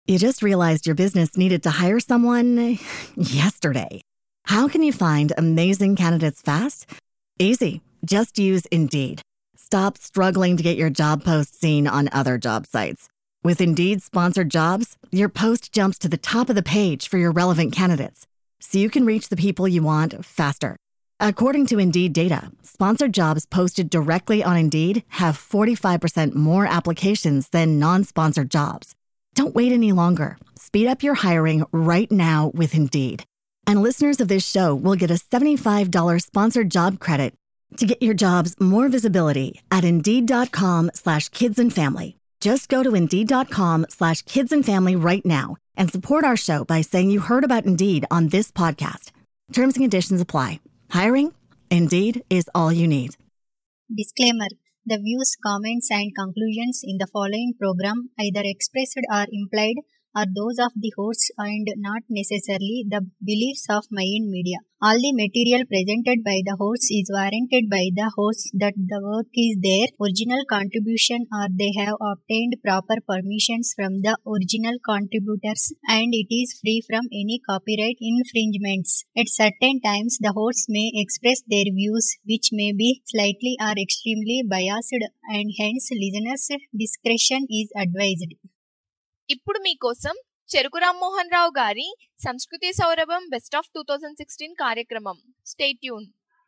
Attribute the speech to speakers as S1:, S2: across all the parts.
S1: You just realized your business needed to hire someone yesterday. How can you find amazing candidates fast? Easy. Just use Indeed. Stop struggling to get your job post seen on other job sites. With Indeed sponsored jobs, your post jumps to the top of the page for your relevant candidates, so you can reach the people you want faster. According to Indeed data, sponsored jobs posted directly on Indeed have 45% more applications than non sponsored jobs. Don't wait any longer. Speed up your hiring right now with Indeed. And listeners of this show will get a $75 sponsored job credit to get your jobs more visibility at Indeed.com slash kids and family. Just go to Indeed.com slash kids and family right now and support our show by saying you heard about Indeed on this podcast. Terms and conditions apply. Hiring? Indeed is all you need.
S2: Disclaimer The views, comments, and conclusions in the following program, either expressed or implied, are those of the hosts and not necessarily the beliefs of Mayan Media. All the material presented by the hosts is warranted by the hosts that the work is their original contribution or they have obtained proper permissions from the original contributors and it is free from any copyright infringements. At certain times, the hosts may express their views which may be slightly or extremely biased and hence listeners' discretion is advised.
S3: ఇప్పుడు మీకోసం చెరుకు రామ్మోహన్ రావు గారి సంస్కృతి సౌరభం best of two thousand sixteen కార్యక్రమం stay tuned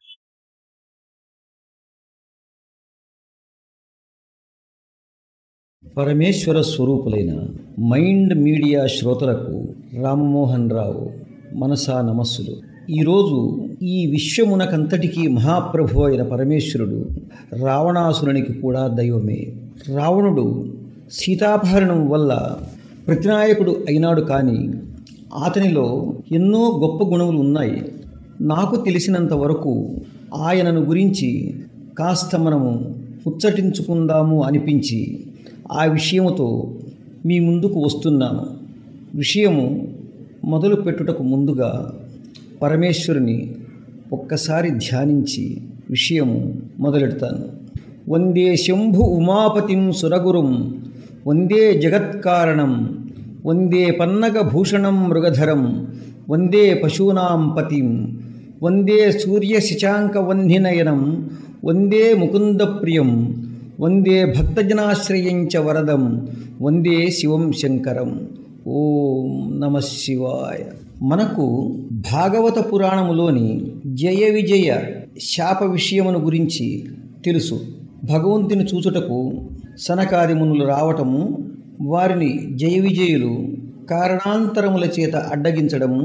S4: పరమేశ్వర స్వరూపులైన Mind Media శ్రోతలకు రామ్మోహన్ రావు మనసా నమస్సులు ఈరోజు ఈ విశ్వమునకంతటికీ మహాప్రభు అయిన పరమేశ్వరుడు రావణాసురునికి కూడా దైవమే రావణుడు సీతాపహరణం వల్ల ప్రతినాయకుడు అయినాడు కానీ అతనిలో ఎన్నో గొప్ప గుణములు ఉన్నాయి నాకు తెలిసినంత వరకు ఆయనను గురించి కాస్త మనము ముచ్చటించుకుందాము అనిపించి ఆ విషయముతో మీ ముందుకు వస్తున్నాను విషయము మొదలు పెట్టుటకు ముందుగా పరమేశ్వరుని ఒక్కసారి ధ్యానించి విషయము మొదలెడతాను వందే శంభు ఉమాపతిం సురగురుం వందే జగత్కారణం వందే పన్నగభూషణం మృగధరం వందే పశూనాం పతిం వందే సూర్యశశాంకవన్నినయనం వందే ముకుందప్రియం వందే భక్తజనాశ్రయంచ వరదం వందే శివం శంకరం ఓం నమ శివాయ మనకు భాగవత పురాణములోని జయ విజయ శాప విషయమును గురించి తెలుసు భగవంతుని చూచుటకు సనకాదిమునులు రావటము వారిని జయ విజయులు కారణాంతరముల చేత అడ్డగించడము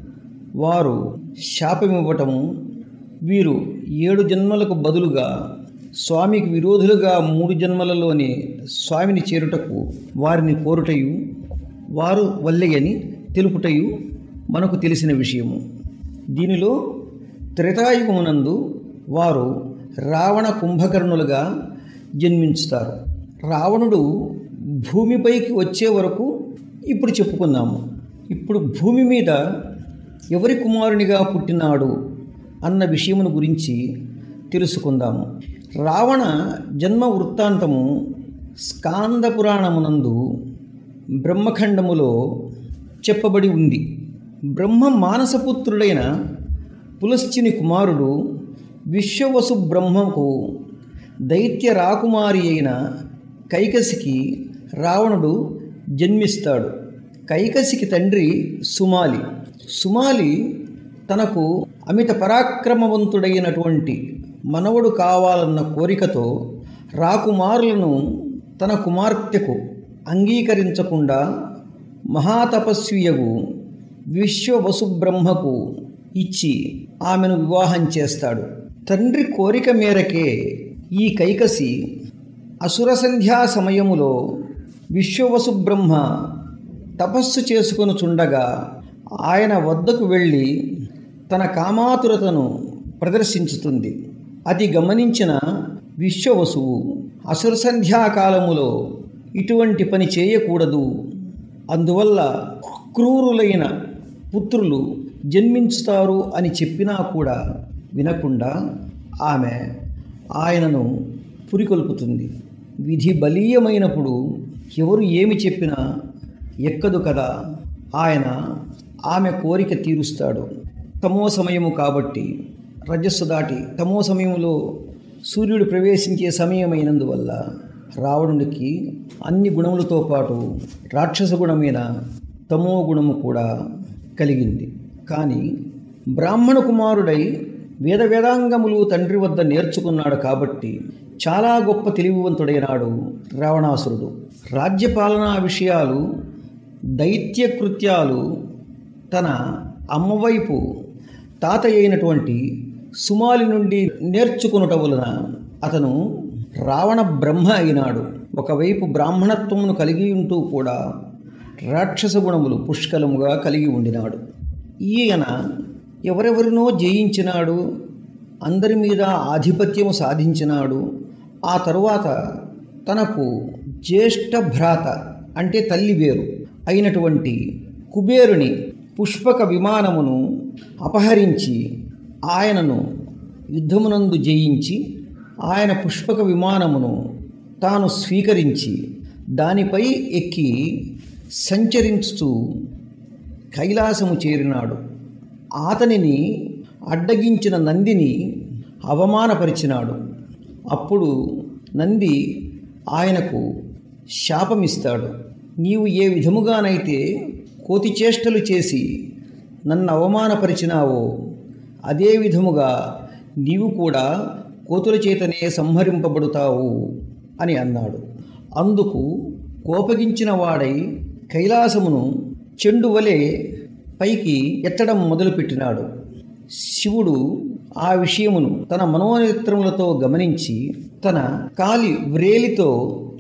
S4: వారు శాపమివ్వటము వీరు ఏడు జన్మలకు బదులుగా స్వామికి విరోధులుగా మూడు జన్మలలోనే స్వామిని చేరుటకు వారిని కోరుటయు వారు వల్లెయని తెలుపుటయు మనకు తెలిసిన విషయము దీనిలో త్రేతాయుగమునందు వారు రావణ కుంభకర్ణులుగా జన్మించుతారు రావణుడు భూమిపైకి వచ్చే వరకు ఇప్పుడు చెప్పుకుందాము ఇప్పుడు భూమి మీద ఎవరి కుమారునిగా పుట్టినాడు అన్న విషయమును గురించి తెలుసుకుందాము రావణ జన్మ వృత్తాంతము స్కాంద పురాణమునందు బ్రహ్మఖండములో చెప్పబడి ఉంది బ్రహ్మ మానసపుత్రుడైన పులశ్చిని కుమారుడు విశ్వవసు బ్రహ్మకు దైత్య రాకుమారి అయిన కైకసికి రావణుడు జన్మిస్తాడు కైకసికి తండ్రి సుమాలి సుమాలి తనకు అమిత పరాక్రమవంతుడైనటువంటి మనవడు కావాలన్న కోరికతో రాకుమారులను తన కుమార్తెకు అంగీకరించకుండా మహాతపస్వియగు విశ్వవసుబ్రహ్మకు ఇచ్చి ఆమెను వివాహం చేస్తాడు తండ్రి కోరిక మేరకే ఈ కైకసి అసుర సంధ్యా సమయములో విశ్వవసుబ్రహ్మ తపస్సు చేసుకొని చుండగా ఆయన వద్దకు వెళ్ళి తన కామాతురతను ప్రదర్శించుతుంది అది గమనించిన విశ్వవసువు అసుర సంధ్యాకాలములో ఇటువంటి పని చేయకూడదు అందువల్ల క్రూరులైన పుత్రులు జన్మించుతారు అని చెప్పినా కూడా వినకుండా ఆమె ఆయనను పురికొల్పుతుంది విధి బలీయమైనప్పుడు ఎవరు ఏమి చెప్పినా ఎక్కదు కదా ఆయన ఆమె కోరిక తీరుస్తాడు తమో సమయము కాబట్టి రజస్సు దాటి తమో సమయంలో సూర్యుడు ప్రవేశించే సమయమైనందువల్ల రావణునికి అన్ని గుణములతో పాటు రాక్షస గుణమైన తమో గుణము కూడా కలిగింది కానీ బ్రాహ్మణ కుమారుడై వేద వేదాంగములు తండ్రి వద్ద నేర్చుకున్నాడు కాబట్టి చాలా గొప్ప తెలివివంతుడైనాడు రావణాసురుడు రాజ్యపాలనా విషయాలు దైత్య కృత్యాలు తన అమ్మవైపు తాత అయినటువంటి సుమాలి నుండి నేర్చుకునుట వలన అతను రావణ బ్రహ్మ అయినాడు ఒకవైపు బ్రాహ్మణత్వమును కలిగి ఉంటూ కూడా రాక్షస గుణములు పుష్కలముగా కలిగి ఉండినాడు ఈయన ఎవరెవరినో జయించినాడు అందరి మీద ఆధిపత్యము సాధించినాడు ఆ తరువాత తనకు జ్యేష్ఠ భ్రాత అంటే తల్లి వేరు అయినటువంటి కుబేరుని పుష్పక విమానమును అపహరించి ఆయనను యుద్ధమునందు జయించి ఆయన పుష్పక విమానమును తాను స్వీకరించి దానిపై ఎక్కి సంచరించుతూ కైలాసము చేరినాడు అతనిని అడ్డగించిన నందిని అవమానపరిచినాడు అప్పుడు నంది ఆయనకు శాపమిస్తాడు నీవు ఏ విధముగానైతే కోతి చేష్టలు చేసి నన్ను అవమానపరిచినావో అదే విధముగా నీవు కూడా కోతుల చేతనే సంహరింపబడుతావు అని అన్నాడు అందుకు కోపగించిన వాడై కైలాసమును చెండు వలె పైకి ఎత్తడం మొదలుపెట్టినాడు శివుడు ఆ విషయమును తన మనోనేత్రములతో గమనించి తన కాలి వ్రేలితో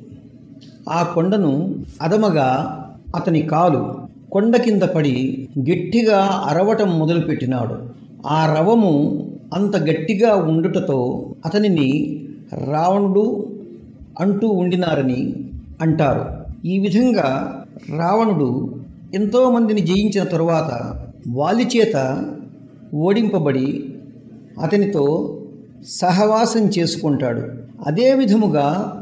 S4: ఆ కొండను అదమగా అతని కాలు కొండ కింద పడి గట్టిగా అరవటం మొదలుపెట్టినాడు ఆ రవము అంత గట్టిగా ఉండుటతో అతనిని రావణుడు అంటూ ఉండినారని అంటారు ఈ విధంగా రావణుడు ఎంతోమందిని జయించిన తరువాత వాలి చేత ఓడింపబడి అతనితో సహవాసం చేసుకుంటాడు అదే విధముగా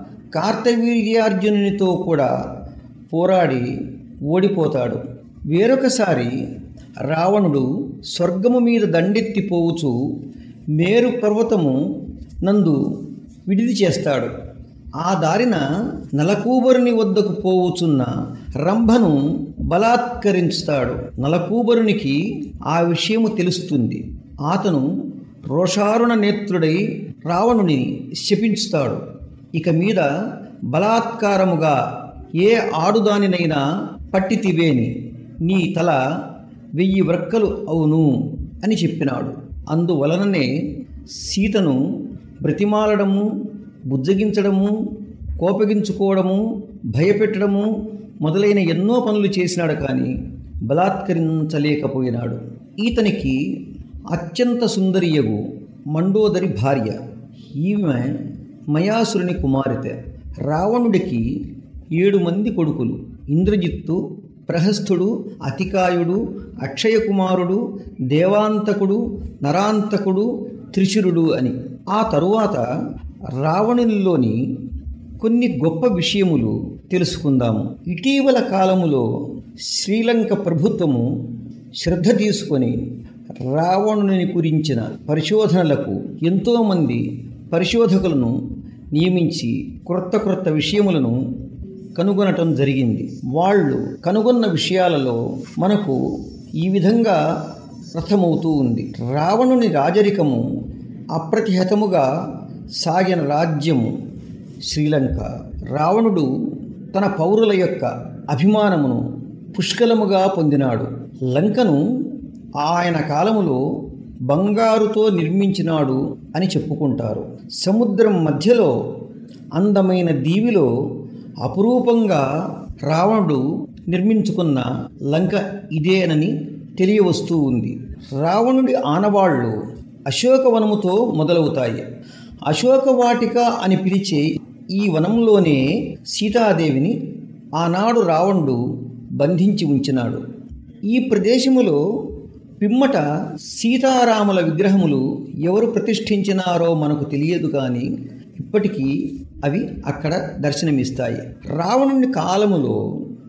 S4: కార్తవీర్యార్జునునితో కూడా పోరాడి ఓడిపోతాడు వేరొకసారి రావణుడు స్వర్గము మీద దండెత్తిపోవుచు మేరు పర్వతము నందు విడిది చేస్తాడు ఆ దారిన నలకూబరుని వద్దకు పోవుచున్న రంభను బలాత్కరించుతాడు నలకూబరునికి ఆ విషయము తెలుస్తుంది అతను రోషారుణ నేత్రుడై రావణుని శపించుతాడు ఇక మీద బలాత్కారముగా ఏ ఆడుదానినైనా పట్టితివేని నీ తల వెయ్యి వ్రక్కలు అవును అని చెప్పినాడు అందువలననే సీతను బ్రతిమాలడము బుజ్జగించడము కోపగించుకోవడము భయపెట్టడము మొదలైన ఎన్నో పనులు చేసినాడు కానీ బలాత్కరించలేకపోయినాడు ఈతనికి అత్యంత సుందరియగు మండోదరి భార్య ఈమె మయాసురుని కుమార్తె రావణుడికి ఏడు మంది కొడుకులు ఇంద్రజిత్తు ప్రహస్థుడు అతికాయుడు అక్షయకుమారుడు దేవాంతకుడు నరాంతకుడు త్రిశురుడు అని ఆ తరువాత రావణునిలోని కొన్ని గొప్ప విషయములు తెలుసుకుందాము ఇటీవల కాలములో శ్రీలంక ప్రభుత్వము శ్రద్ధ తీసుకొని రావణుని గురించిన పరిశోధనలకు ఎంతోమంది పరిశోధకులను నియమించి క్రొత్త క్రొత్త విషయములను కనుగొనటం జరిగింది వాళ్ళు కనుగొన్న విషయాలలో మనకు ఈ విధంగా అర్థమవుతూ ఉంది రావణుని రాజరికము అప్రతిహతముగా సాగిన రాజ్యము శ్రీలంక రావణుడు తన పౌరుల యొక్క అభిమానమును పుష్కలముగా పొందినాడు లంకను ఆయన కాలములో బంగారుతో నిర్మించినాడు అని చెప్పుకుంటారు సముద్రం మధ్యలో అందమైన దీవిలో అపురూపంగా రావణుడు నిర్మించుకున్న లంక ఇదేనని తెలియవస్తూ ఉంది రావణుడి ఆనవాళ్లు అశోకవనముతో మొదలవుతాయి అశోకవాటిక అని పిలిచే ఈ వనంలోనే సీతాదేవిని ఆనాడు రావణుడు బంధించి ఉంచినాడు ఈ ప్రదేశములో పిమ్మట సీతారాముల విగ్రహములు ఎవరు ప్రతిష్ఠించినారో మనకు తెలియదు కానీ ఇప్పటికీ అవి అక్కడ దర్శనమిస్తాయి రావణుని కాలములో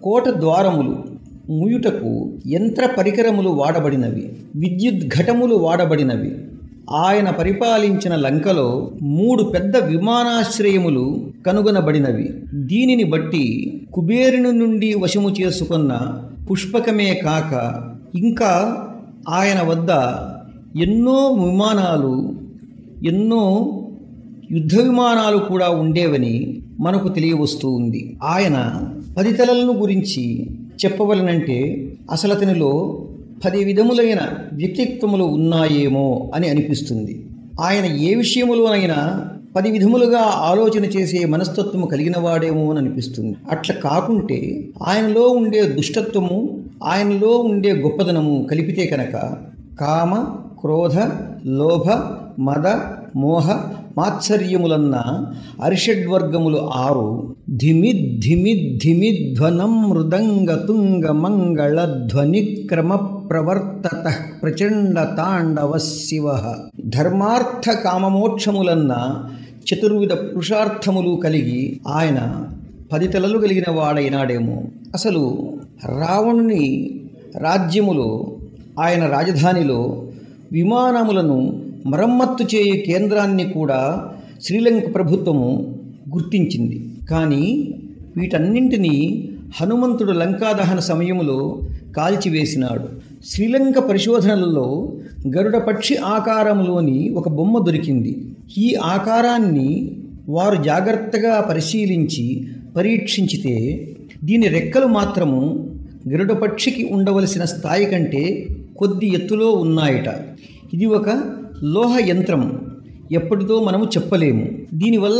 S4: కోట ద్వారములు ముయుటకు యంత్ర పరికరములు వాడబడినవి విద్యుత్ ఘటములు వాడబడినవి ఆయన పరిపాలించిన లంకలో మూడు పెద్ద విమానాశ్రయములు కనుగొనబడినవి దీనిని బట్టి కుబేరుని నుండి వశము చేసుకున్న పుష్పకమే కాక ఇంకా ఆయన వద్ద ఎన్నో విమానాలు ఎన్నో యుద్ధ విమానాలు కూడా ఉండేవని మనకు తెలియవస్తూ ఉంది ఆయన పది తలలను గురించి చెప్పవలనంటే అసలు అతనిలో పది విధములైన వ్యక్తిత్వములు ఉన్నాయేమో అని అనిపిస్తుంది ఆయన ఏ విషయములోనైనా పది విధములుగా ఆలోచన చేసే మనస్తత్వము కలిగిన వాడేమో అని అనిపిస్తుంది అట్లా కాకుంటే ఆయనలో ఉండే దుష్టత్వము ఆయనలో ఉండే గొప్పదనము కలిపితే కనుక కామ క్రోధ లోభ మద మోహ మాత్సర్యములన్న అరిషడ్వర్గములు ఆరు ధిమిద్ధిమిద్ధిమిధ్వనం మృదంగ తుంగ మంగళ ధ్వని క్రమ ప్రవర్తత ప్రచండ తాండవ శివ ధర్మార్థ కామమోక్షములన్న చతుర్విధ పురుషార్థములు కలిగి ఆయన పది తలలు కలిగిన వాడైనాడేమో అసలు రావణుని రాజ్యములో ఆయన రాజధానిలో విమానములను మరమ్మత్తు చేయు కేంద్రాన్ని కూడా శ్రీలంక ప్రభుత్వము గుర్తించింది కానీ వీటన్నింటినీ హనుమంతుడు లంకాదహన సమయంలో కాల్చివేసినాడు శ్రీలంక పరిశోధనలలో గరుడ పక్షి ఆకారంలోని ఒక బొమ్మ దొరికింది ఈ ఆకారాన్ని వారు జాగ్రత్తగా పరిశీలించి పరీక్షించితే దీని రెక్కలు మాత్రము గరుడ పక్షికి ఉండవలసిన స్థాయి కంటే కొద్ది ఎత్తులో ఉన్నాయట ఇది ఒక లోహ యంత్రం ఎప్పటిదో మనము చెప్పలేము దీనివల్ల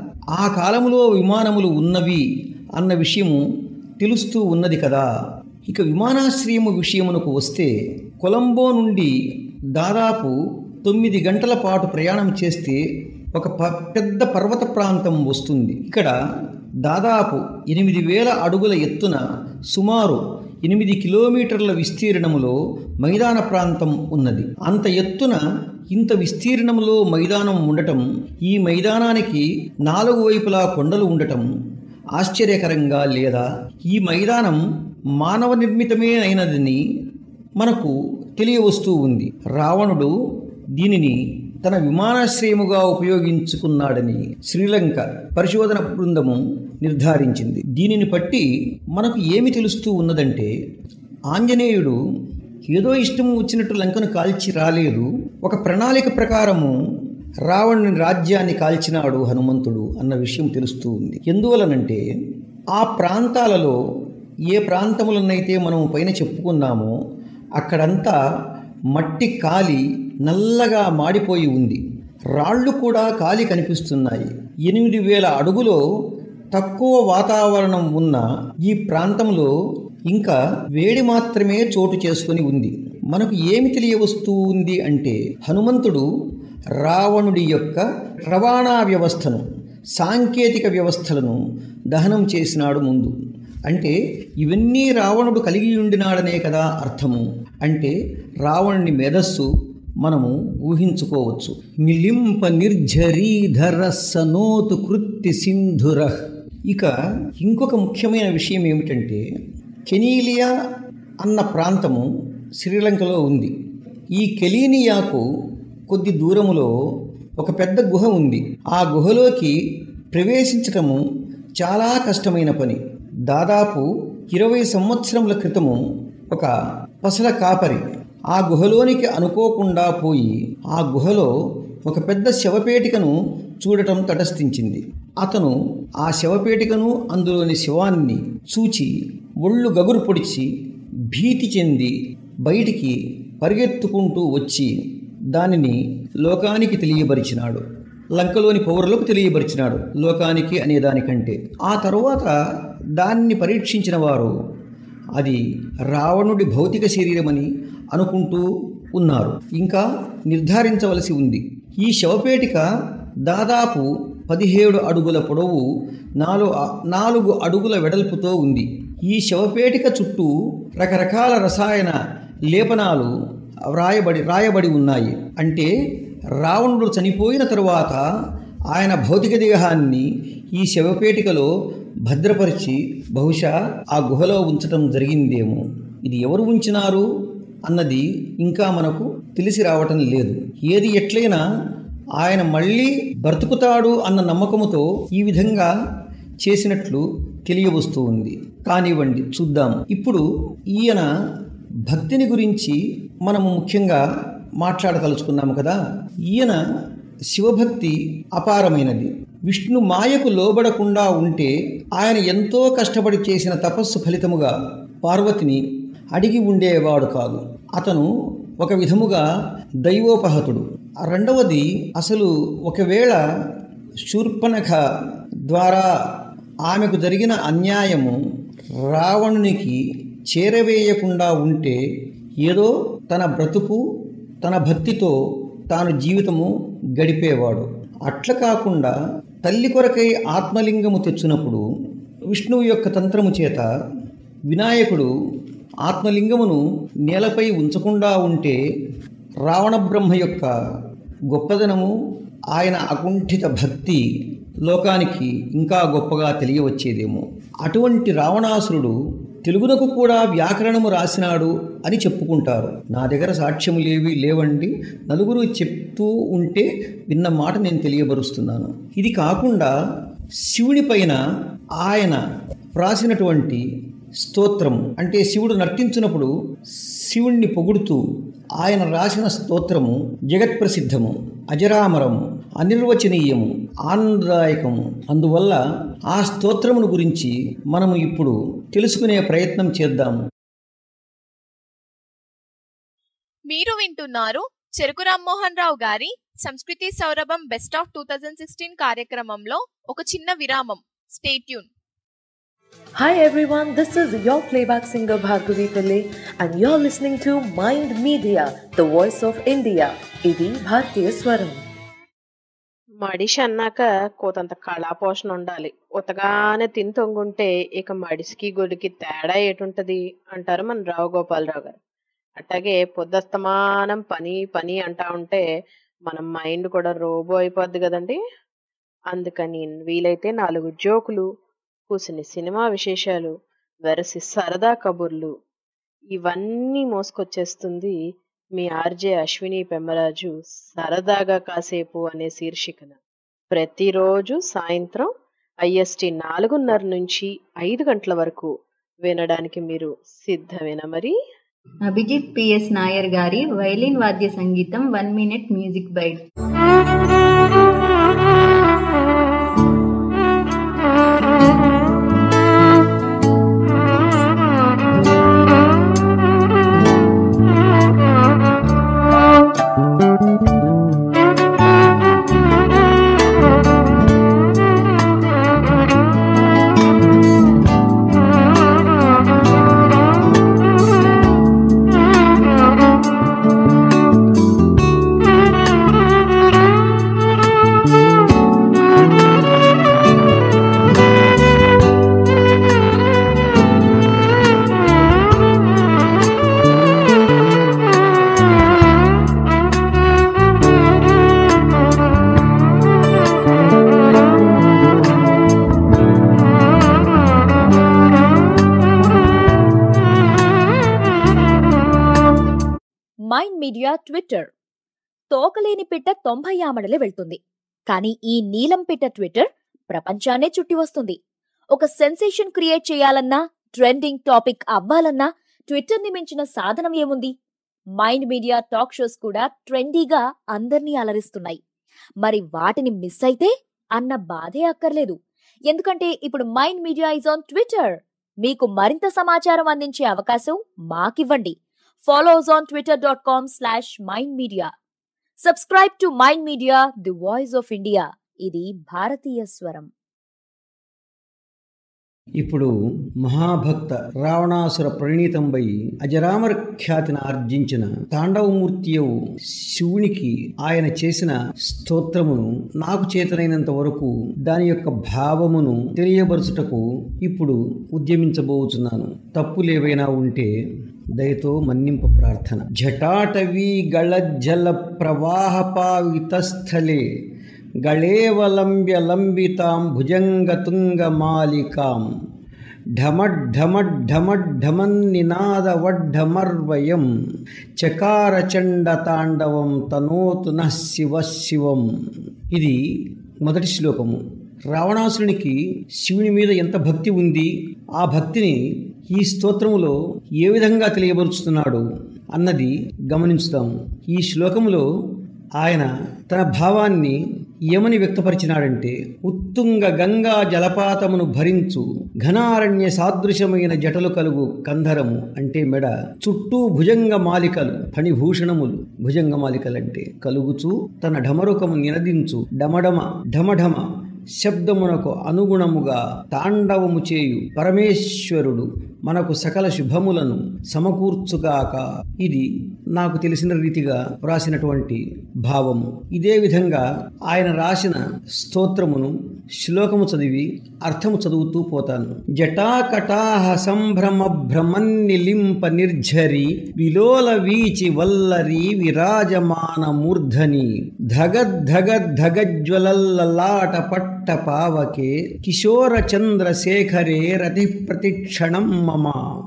S4: ఆ కాలంలో విమానములు ఉన్నవి అన్న విషయము తెలుస్తూ ఉన్నది కదా ఇక విమానాశ్రయము విషయమునకు వస్తే కొలంబో నుండి దాదాపు తొమ్మిది గంటల పాటు ప్రయాణం చేస్తే ఒక ప పెద్ద పర్వత ప్రాంతం వస్తుంది ఇక్కడ దాదాపు ఎనిమిది వేల అడుగుల ఎత్తున సుమారు ఎనిమిది కిలోమీటర్ల విస్తీర్ణములో మైదాన ప్రాంతం ఉన్నది అంత ఎత్తున ఇంత విస్తీర్ణంలో మైదానం ఉండటం ఈ మైదానానికి నాలుగు వైపులా కొండలు ఉండటం ఆశ్చర్యకరంగా లేదా ఈ మైదానం మానవ నిర్మితమే అయినదని మనకు తెలియవస్తూ ఉంది రావణుడు దీనిని తన విమానాశ్రయముగా ఉపయోగించుకున్నాడని శ్రీలంక పరిశోధన బృందము నిర్ధారించింది దీనిని బట్టి మనకు ఏమి తెలుస్తూ ఉన్నదంటే ఆంజనేయుడు ఏదో ఇష్టం వచ్చినట్టు లంకను కాల్చి రాలేదు ఒక ప్రణాళిక ప్రకారము రావణుని రాజ్యాన్ని కాల్చినాడు హనుమంతుడు అన్న విషయం తెలుస్తూ ఉంది ఎందువలనంటే ఆ ప్రాంతాలలో ఏ ప్రాంతములనైతే మనం పైన చెప్పుకున్నామో అక్కడంతా మట్టి కాలి నల్లగా మాడిపోయి ఉంది రాళ్ళు కూడా కాలి కనిపిస్తున్నాయి ఎనిమిది వేల అడుగులో తక్కువ వాతావరణం ఉన్న ఈ ప్రాంతంలో ఇంకా వేడి మాత్రమే చోటు చేసుకొని ఉంది మనకు ఏమి తెలియవస్తూ ఉంది అంటే హనుమంతుడు రావణుడి యొక్క రవాణా వ్యవస్థను సాంకేతిక వ్యవస్థలను దహనం చేసినాడు ముందు అంటే ఇవన్నీ రావణుడు కలిగి ఉండినాడనే కదా అర్థము అంటే రావణుని మేధస్సు మనము ఊహించుకోవచ్చు నిలింప నిర్ఝరీధర సనోతు కృత్తి సింధుర ఇక ఇంకొక ముఖ్యమైన విషయం ఏమిటంటే కెనీలియా అన్న ప్రాంతము శ్రీలంకలో ఉంది ఈ కెలీనియాకు కొద్ది దూరములో ఒక పెద్ద గుహ ఉంది ఆ గుహలోకి ప్రవేశించటము చాలా కష్టమైన పని దాదాపు ఇరవై సంవత్సరముల క్రితము ఒక పసల కాపరి ఆ గుహలోనికి అనుకోకుండా పోయి ఆ గుహలో ఒక పెద్ద శవపేటికను చూడటం తటస్థించింది అతను ఆ శవపేటికను అందులోని శవాన్ని చూచి ఒళ్ళు గగురు పొడిచి భీతి చెంది బయటికి పరిగెత్తుకుంటూ వచ్చి దానిని లోకానికి తెలియబరిచినాడు లంకలోని పౌరులకు తెలియబరిచినాడు లోకానికి అనే దానికంటే ఆ తరువాత దాన్ని పరీక్షించిన వారు అది రావణుడి భౌతిక శరీరమని అనుకుంటూ ఉన్నారు ఇంకా నిర్ధారించవలసి ఉంది ఈ శవపేటిక దాదాపు పదిహేడు అడుగుల పొడవు నాలుగు నాలుగు అడుగుల వెడల్పుతో ఉంది ఈ శవపేటిక చుట్టూ రకరకాల రసాయన లేపనాలు వ్రాయబడి రాయబడి ఉన్నాయి అంటే రావణుడు చనిపోయిన తరువాత ఆయన భౌతిక దేహాన్ని ఈ శవపేటికలో భద్రపరిచి బహుశా ఆ గుహలో ఉంచటం జరిగిందేమో ఇది ఎవరు ఉంచినారు అన్నది ఇంకా మనకు తెలిసి రావటం లేదు ఏది ఎట్లయినా ఆయన మళ్ళీ బ్రతుకుతాడు అన్న నమ్మకముతో ఈ విధంగా చేసినట్లు తెలియవస్తూ ఉంది కానివ్వండి చూద్దాం ఇప్పుడు ఈయన భక్తిని గురించి మనము ముఖ్యంగా మాట్లాడదలుచుకున్నాము కదా ఈయన శివభక్తి అపారమైనది విష్ణు మాయకు లోబడకుండా ఉంటే ఆయన ఎంతో కష్టపడి చేసిన తపస్సు ఫలితముగా పార్వతిని అడిగి ఉండేవాడు కాదు అతను ఒక విధముగా దైవోపహతుడు రెండవది అసలు ఒకవేళ శూర్పణఖ ద్వారా ఆమెకు జరిగిన అన్యాయము రావణునికి చేరవేయకుండా ఉంటే ఏదో తన బ్రతుకు తన భక్తితో తాను జీవితము గడిపేవాడు అట్ల కాకుండా తల్లి కొరకై ఆత్మలింగము తెచ్చినప్పుడు విష్ణువు యొక్క తంత్రము చేత వినాయకుడు ఆత్మలింగమును నేలపై ఉంచకుండా ఉంటే రావణ బ్రహ్మ యొక్క గొప్పదనము ఆయన అకుంఠిత భక్తి లోకానికి ఇంకా గొప్పగా తెలియవచ్చేదేమో అటువంటి రావణాసురుడు తెలుగునకు కూడా వ్యాకరణము రాసినాడు అని చెప్పుకుంటారు నా దగ్గర సాక్ష్యములేవి లేవండి నలుగురు చెప్తూ ఉంటే విన్న మాట నేను తెలియబరుస్తున్నాను ఇది కాకుండా శివుని పైన ఆయన వ్రాసినటువంటి స్తోత్రము అంటే శివుడు నర్తించినప్పుడు శివుణ్ణి పొగుడుతూ ఆయన రాసిన స్తోత్రము జగత్ప్రసిద్ధము అజరామరము అనిర్వచనీయము ఆనందదాయకము అందువల్ల ఆ స్తోత్రమును గురించి మనము ఇప్పుడు తెలుసుకునే ప్రయత్నం చేద్దాము
S3: మీరు వింటున్నారు చెరుకు రామ్మోహన్ రావు గారి సంస్కృతి సౌరభం best of two thousand sixteen కార్యక్రమంలో ఒక చిన్న విరామం stay tuned
S5: Hi everyone, this is your playback singer Bhargavi Pillai and you're listening to Mind Media, the voice of India. ఇది భారతీయ స్వరం
S6: మడిషి అన్నాక కోతంత కళాపోషణ ఉండాలి ఉతగానే తిని తొంగుంటే ఇక మడిసికి గుడికి తేడా ఏటుంటది అంటారు మన రావు గోపాలరావు గారు అట్లాగే పొద్దస్తమానం పని పని అంటా ఉంటే మన మైండ్ కూడా రోబో అయిపోద్ది కదండి అందుకని వీలైతే నాలుగు జోకులు కూసిన సినిమా విశేషాలు వెరసి సరదా కబుర్లు ఇవన్నీ మోసుకొచ్చేస్తుంది మీ ఆర్జే అశ్విని పెమ్మరాజు సరదాగా కాసేపు అనే శీర్షికన ప్రతిరోజు సాయంత్రం ఐఎస్టి నాలుగున్నర నుంచి ఐదు గంటల వరకు వినడానికి మీరు సిద్ధమేనా మరి
S2: అభిజిత్ పిఎస్ నాయర్ గారి వైలిన్ వాద్య సంగీతం one minute music bite
S7: Mind Media Twitter తోకలేని పిట్ట తొంభై ఆమడలే వెళ్తుంది కానీ ఈ నీలం పిట్ట ట్విట్టర్ ప్రపంచాన్నే చుట్టి వస్తుంది ఒక సెన్సేషన్ క్రియేట్ చేయాలన్నా ట్రెండింగ్ టాపిక్ అవ్వాలన్నా ట్విట్టర్ ని మించిన సాధనం ఏముంది మైండ్ మీడియా టాక్ షోస్ కూడా ట్రెండీగా అందర్నీ అలరిస్తున్నాయి మరి వాటిని మిస్ అయితే అన్న బాధే అక్కర్లేదు ఎందుకంటే ఇప్పుడు Mind Media is on Twitter మీకు మరింత సమాచారం అందించే అవకాశం మాకివ్వండి Follow us on twitter.com slash mind media. Subscribe to Mind Media, the voice of India. ఇది భారతీయ స్వరం
S4: ఇప్పుడు మహాభక్త రావణాసుర ప్రణీతంపై అజరామర ఖ్యాతిని ఆర్జించిన తాండవమూర్తియవు శివునికి ఆయన చేసిన స్తోత్రమును నాకు చేతనైనంత వరకు దాని యొక్క భావమును తెలియబరుచుటకు ఇప్పుడు ఉద్యమించబోతున్నాను తప్పులేవైనా ఉంటే దయతో మన్నింప ప్రార్థన జటాటవీ గళజ్జల ప్రవాహపావితస్థలే గళేవలంబ్య లంబితాం భుజంగతుంగమాలికాం ఢమఢమఢమఢమన్నినాదవడ్ఢమర్వయం చకారచండ తాండవం తనోతు నః శివ శివం ఇది మొదటి శ్లోకము రావణాసురునికి శివుని మీద ఎంత భక్తి ఉంది ఆ భక్తిని ఈ స్తోత్రములో ఏ విధంగా తెలియబరుచుతున్నాడు అన్నది గమనించుదాము ఈ శ్లోకములో ఆయన తన భావాన్ని ఏమని వ్యక్తపరిచినాడంటే ఉత్తుంగ గంగా జలపాతమును భరించు ఘనారణ్య సాదృశ్యమైన జటలు కలుగు కంధరము అంటే మెడ చుట్టూ భుజంగ మాలికలు ఫణిభూషణములు భుజంగ మాలికలంటే కలుగుచు తన ఢమరుకము నినదించు డమడమ ఢమఢమ శబ్దమునకు అనుగుణముగా తాండవము చేయు పరమేశ్వరుడు మనకు సకల శుభములను సమకూర్చుగాక ఇది నాకు తెలిసిన రీతిగా వ్రాసినటువంటి భావము ఇదే విధంగా ఆయన రాసిన స్తోత్రమును శ్లోకము చదివి అర్థము చదువుతూ పోతాను జటాకటాహ సంభ్రమ భ్రమన్నిలింప నిర్ఝరి విలోల వీచి వల్లరి విరాజమాన మూర్ధని ధగద్ధగద్ధగజ్వలల్లలాట పట్ట పావకే కిశోర చంద్రశేఖరే రతి ప్రతిక్షణం మమ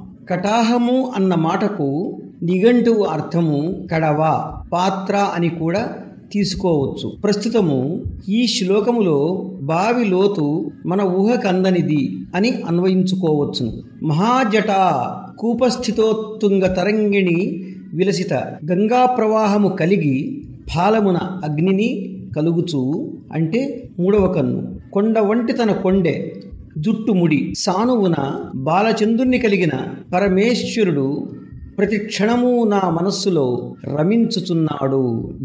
S4: కటాహము అన్న మాటకు నిఘంటువు అర్థము కడవ పాత్ర అని కూడా తీసుకోవచ్చు ప్రస్తుతము ఈ శ్లోకములో బావి లోతు మన ఊహకందనిది అని అన్వయించుకోవచ్చును మహాజట కూపస్థితోత్తుంగ తరంగిణి విలసిత గంగా ప్రవాహము కలిగి ఫాలమున అగ్నిని కలుగుచు అంటే మూడవ కన్ను కొండ వంటి తన కొండె జుట్టు ముడి సానువున బాలచంద్రుని కలిగిన పరమేశ్వరుడు ప్రతి క్షణము నా మనస్సులో రమించుచున్నాడు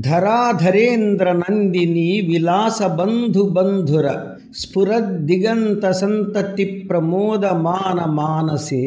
S4: ధరాధరేంద్ర నందిని విలాస బంధు బంధుర స్ఫురద్దిగంత సంతతి ప్రమోదమాన మానసే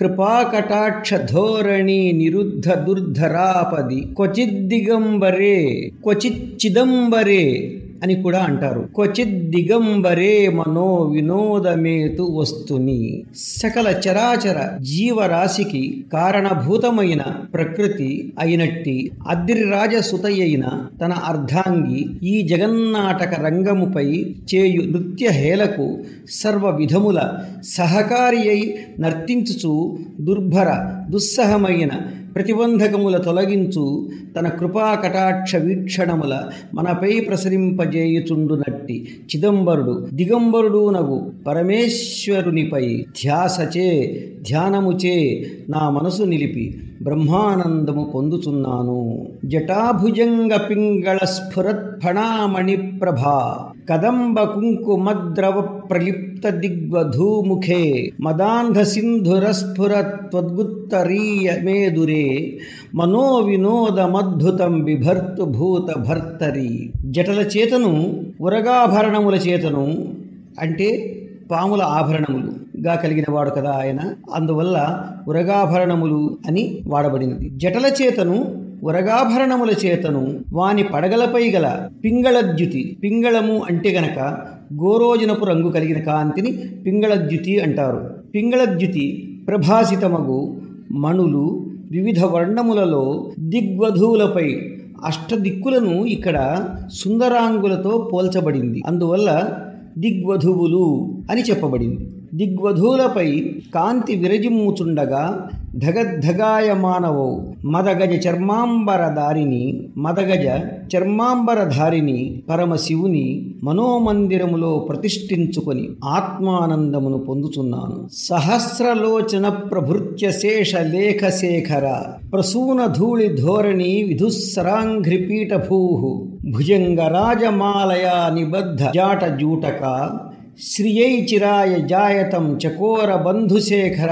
S4: కృపాకటాక్ష ధోరణి నిరుద్ధ దుర్ధరాపది క్వచిద్దిగంబరే క్వచిచ్చిదంబరే అని కూడా అంటారు క్వచిత్ దిగంబరే మనో వినోదమేతు వస్తుని సకల చరాచర జీవరాశికి కారణభూతమైన ప్రకృతి అయినట్టి అద్రిరాజసుతయైన తన అర్ధాంగి ఈ జగన్నాటక రంగముపై చేయు నృత్య హేలకు సర్వ విధముల సహకారి అయి నర్తించుచు దుర్భర దుస్సహమైన ప్రతిబంధకముల తొలగించు తన కృపా కటాక్ష వీక్షణముల మనపై ప్రసరింపజేయుచుండునట్టి చిదంబరుడు దిగంబరుడు నగు పరమేశ్వరునిపై ధ్యాసచే ధ్యానముచే నా మనసు నిలిపి బ్రహ్మానందము పొందుచున్నాను జటాభుజంగ పింగళ స్ఫురత్ఫణామణి ప్రభా కదంబ కుంకుమద్రవ ప్రలిప్త దిగ్వధూముఖే మదాంధ సింధురస్ఫుర త్వద్గుత్తరీయ మేదురే మనో వినోదమద్భుతం బిభర్తు భూత భర్తరి జటల చేతను ఉరగాభరణముల చేతను అంటే పాముల ఆభరణములుగా కలిగిన వాడు కదా ఆయన అందువల్ల ఉరగాభరణములు అని వాడబడినది జటల చేతను ఉరగాభరణముల చేతను వాని పడగలపై గల పింగళద్యుతి పింగళము అంటే గనక గోరోజనపు రంగు కలిగిన కాంతిని పింగళద్యుతి అంటారు పింగళద్యుతి ప్రభాసితమగు మణులు వివిధ వర్ణములలో దిగ్వధువులపై అష్టదిక్కులను ఇక్కడ సుందరాంగులతో పోల్చబడింది అందువల్ల దిగ్వధువులు అని చెప్పబడింది దిగ్వధువులపై కాంతి విరజిమ్ముచుండగా ధగద్ధగాయమానవో మదగజ చర్మాంబర దారిని మదగజ చర్మాంబర ధారిని పరమశివుని మనోమందిరములో ప్రతిష్ఠించుకొని ఆత్మానందమును పొందుచున్నాను సహస్రలోచన ప్రభృత్య శేష లేఖ శేఖర ప్రసూన ధూళి ధోరణి విధుస్సరాంఘ్రిపీఠభూ భుజంగ రాజమాలయ నిబద్ధ జాట జూటక శ్రియై చిరాయ జాయతం చకోర బంధుశేఖర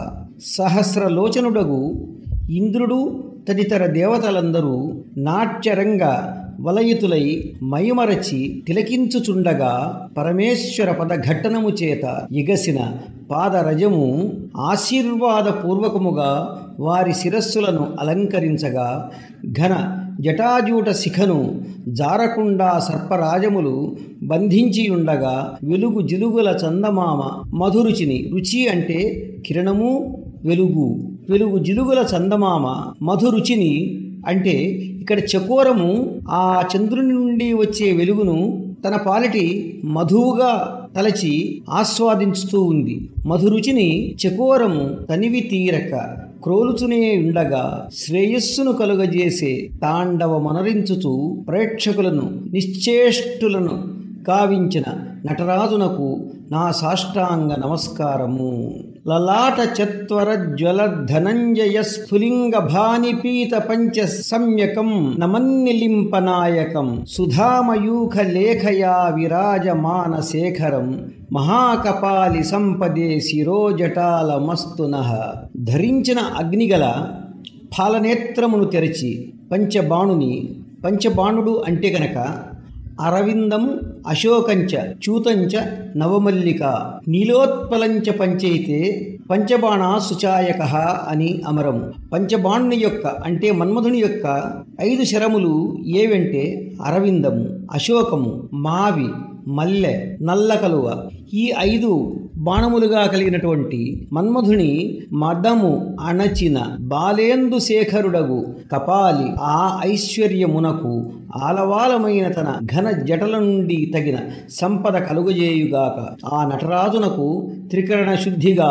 S4: సహస్రలోచనుడగు ఇంద్రుడు తదితర దేవతలందరూ నాట్యరంగ వలయితులై మైమరచి తిలకించుచుండగా పరమేశ్వర పదఘట్టనము చేత ఎగసిన పాదరజము ఆశీర్వాదపూర్వకముగా వారి శిరస్సులను అలంకరించగా ఘన జటాజూట శిఖను జారకుండా సర్పరాజములు బంధించియుండగా వెలుగు జిలుగుల చందమామ మధురుచిని రుచి అంటే కిరణము వెలుగు వెలుగు జిలుగుల చందమామ మధురుచిని అంటే ఇక్కడ చకోరము ఆ చంద్రుని నుండి వచ్చే వెలుగును తన పాలిటి మధువుగా తలచి ఆస్వాదించుతూ ఉంది మధురుచిని చకోరము తనివి తీరక క్రోలుచునే ఉండగా శ్రేయస్సును కలుగజేసే తాండవ మనరించుచు ప్రేక్షకులను నిశ్చేష్టులను కావించిన నటరాజునకు నా సాష్టాంగ నమస్కారము లలాట చత్వర జ్వల ధనంజయ స్ఫులింగ భానిపీత పంచ సమ్యకం నమన్నిలింపనాయకం సుధామయూఖ లేఖయా విరాజమాన శేఖరం మహాకపాలి సంపదే శిరోజటాల మస్తున ధరించిన అగ్నిగల ఫాలనేత్రమును తెరచి పంచబాణుని పంచబాణుడు అంటే గనక అరవిందం అశోకంచ చూతంచ నవమల్లిక నీలోత్పలంచ పంచైతే పంచబాణ సుచాయక అని అమరము పంచబాణుని యొక్క అంటే మన్మధుని యొక్క ఐదు శరములు ఏవంటే అరవిందము అశోకము మావి మల్లె నల్ల కలువ ఈ ఐదు బాణములుగా కలిగినటువంటి మన్మధుని మదము అణచిన బాలేందు శేఖరుడగు కపాలి ఆ ఐశ్వర్యమునకు ఆలవాలమైన తన ఘన జటల నుండి తగిన సంపద కలుగజేయుగాక ఆ నటరాజునకు త్రికరణ శుద్ధిగా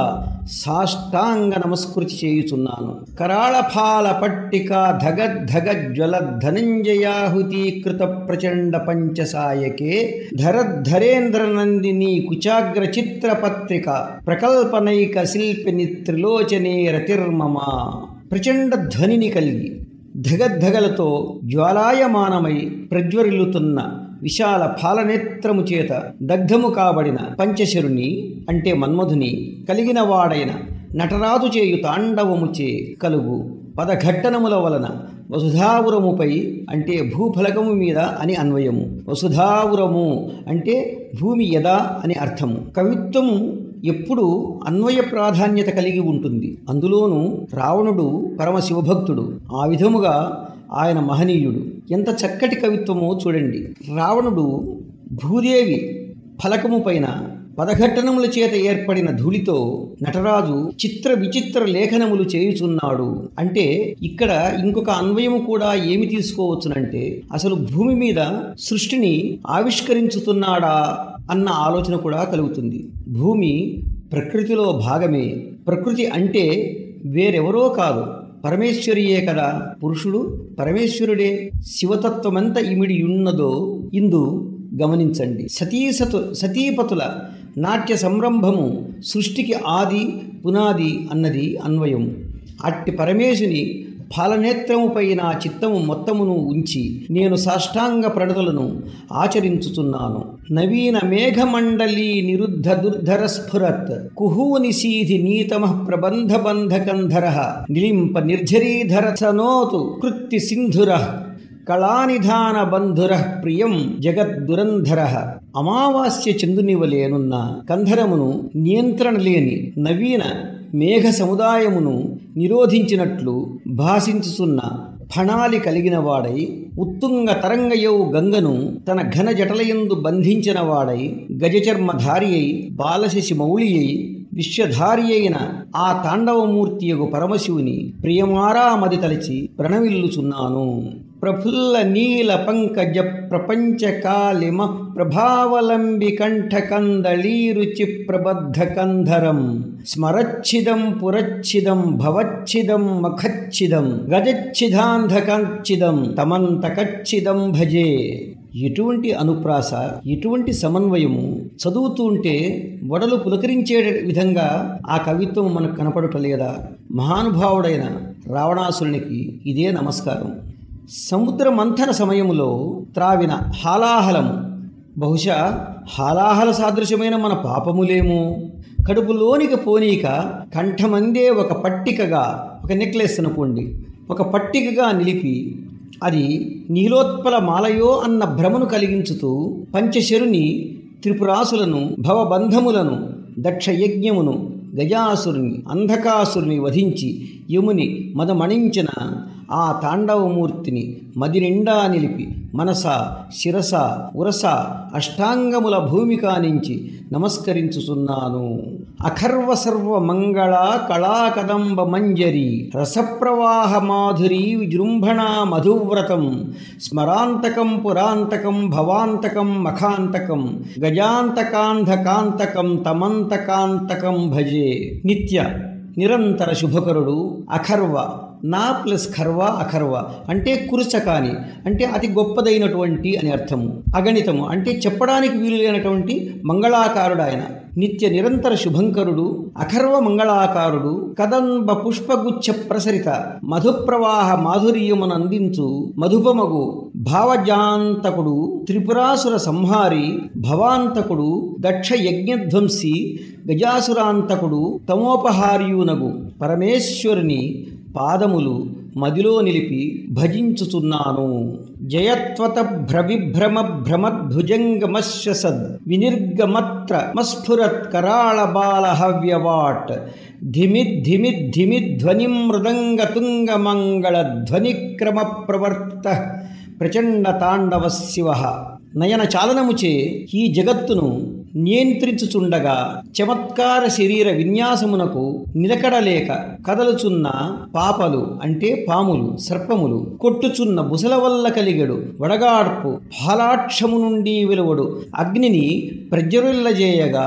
S4: సాష్టాంగ నమస్కృతి చేయుచున్నాను కరాళఫాల పట్టిక ధగద్ధగ జ్వల ధనంజయాహుతీకృత ప్రచండ పంచసాయకే ధరద్ధరేంద్ర నందిని కుచాగ్ర చిత్ర పత్రిక ప్రకల్పనైక శిల్పిని త్రిలోచనే రతిర్మమ ప్రచండ ధ్వనిని కలిగి ధగద్ధగలతో జ్వాలాయమానమై ప్రజ్వరిల్లుతున్న విశాల ఫాలనేత్రము చేత దగ్ధము కాబడిన పంచశరుని అంటే మన్మధుని కలిగిన వాడైన నటరాజు చేయు తాండవముచే కలుగు పదఘట్టనముల వలన వసుధావురముపై అంటే భూఫలకము మీద అని అన్వయము వసుధావురము అంటే భూమి యదా అని అర్థము కవిత్వము ఎప్పుడు అన్వయ ప్రాధాన్యత కలిగి ఉంటుంది అందులోనూ రావణుడు పరమశివభక్తుడు ఆ విధముగా ఆయన మహనీయుడు ఎంత చక్కటి కవిత్వమో చూడండి రావణుడు భూదేవి ఫలకము పైన పదఘట్టనముల చేత ఏర్పడిన ధూళితో నటరాజు చిత్ర విచిత్ర లేఖనములు చేయుచున్నాడు అంటే ఇక్కడ ఇంకొక అన్వయము కూడా ఏమి తీసుకోవచ్చునంటే అసలు భూమి మీద సృష్టిని ఆవిష్కరించుతున్నాడా అన్న ఆలోచన కూడా కలుగుతుంది భూమి ప్రకృతిలో భాగమే ప్రకృతి అంటే వేరెవరో కాదు పరమేశ్వరియే కదా పురుషుడు పరమేశ్వరుడే శివతత్వమెంత ఇమిడి ఉన్నదో ఇందు గమనించండి సతీసతు సతీపతుల నాట్య సంరంభము సృష్టికి ఆది పునాది అన్నది అన్వయం అట్టి పరమేశుని ఫలనేత్రముపై నా చిత్తము మొత్తమును ఉంచి నేను సాష్టాంగ ప్రణతులను ఆచరించుచున్నాను నవీన మేఘమండలీ నిరుద్ధ దుర్ధర స్ఫురత్ కుహూనిశీధి నీతమ ప్రబంధ బంధకంధర నిలింప నిర్జరీధర సనోతు కృత్తి సింధుర కళానిధాన బంధుర ప్రియం జగద్దురంధర అమావాస్య చందుని వలేనున్న కంధరమును నియంత్రణ లేని నవీన మేఘ సముదాయమును నిరోధించినట్లు భాషించుచున్న ఫణాలి కలిగిన వాడై ఉత్తుంగ తరంగయౌ గంగను తన ఘన జటలయందు బంధించిన వాడై గజచర్మధారి అయి బాలశశి మౌళి అయి విశ్వధారి అయిన ఆ తాండవమూర్తియగు పరమశివుని ప్రియమారామది తలచి ప్రణవిల్లుచున్నాను ప్రఫుల్ల నీల పంకజ ప్రపంచ కాలిమ ప్రభావలంబి కంఠకందళీరుచి ప్రబద్ధ కంధరం స్మరచ్చిదం పురచ్చిదం భవచ్చిదం మఖచ్చిదం గజచ్చిదాంధకచ్చిదం తమంతకచ్చిదం భజే ఎటువంటి అనుప్రాస ఎటువంటి సమన్వయము చదువుతూ ఉంటే వడలు పులకరించే విధంగా ఆ కవిత్వం మనకు కనపడటలేదా మహానుభావుడైన రావణాసురునికి ఇదే నమస్కారం సముద్ర మంథన సమయములో త్రావిన హాలాహలము బహుశా హాలాహల సాదృశ్యమైన మన పాపములేమో కడుపులోనికి పోనీక కంఠమందే ఒక పట్టికగా ఒక నెక్లెస్ అనుకోండి ఒక పట్టికగా నిలిపి అది నీలోత్పల మాలయో అన్న భ్రమను కలిగించుతూ పంచశరుని త్రిపురాసులను భవబంధములను దక్షయజ్ఞమును గజాసురుని అంధకాసురుని వధించి యముని మదమణించిన ఆ తాండవమూర్తిని మది నిండా నిలిపి మనస శిరస ఉరస అష్టాంగముల భూమిక నుంచి నమస్కరించుచున్నాను అఖర్వ సర్వ మంగళ కళాకదంబ మంజరి రసప్రవాహ మాధురి విజృంభణ మధువ్రతం స్మరాంతకం పురాంతకం భవాంతకం మఖాంతకం గజాంతకాంధకాంతకం తమంతకాంతకం భజే నిత్య నిరంతర శుభకరుడు అఖర్వ నా ప్లస్ ఖర్వ అఖర్వ అంటే కురుచకాని అంటే అతి గొప్పదైనటువంటి అని అర్థము అగణితము అంటే చెప్పడానికి వీలు లేనటువంటి మంగళాకారుడు ఆయన నిత్య నిరంతర శుభంకరుడు అఖర్వ మంగళాకారుడు కదంబ పుష్పగుచ్చ ప్రసరిత మధుప్రవాహ మాధుర్యమును అందించు మధుపమగు భావజాంతకుడు త్రిపురాసుర సంహారి భవాంతకుడు దక్ష యజ్ఞధ్వంసి గజాసురాంతకుడు తమోపహార్యునగు పరమేశ్వరుని పాదములు మదిలో నిలిపి భజించుచున్నాను జయత్వత భ్రవిభ్రమ భ్రమద్భుజంగమశ్వసద్ వినిర్గమత్ర మస్ఫురత్ కరాళ బాల హవ్యవాట్ ధిమిద్ధిమిద్ధిమిధ్వని మృదంగ తుంగ మంగళ ధ్వనిక్రమ ప్రవర్త ప్రచండ తాండవ శివ నయన చాలనముచే ఈ జగత్తును నియంత్రించుచుండగా చమత్కార శరీర విన్యాసమునకు నిలకడలేక కదలుచున్న పాపలు అంటే పాములు సర్పములు కొట్టుచున్న బుసల వల్ల కలిగడు వడగాడ్పు ఫాలాక్షము నుండి వెలువడు అగ్నిని ప్రజ్వరిల్లజేయగా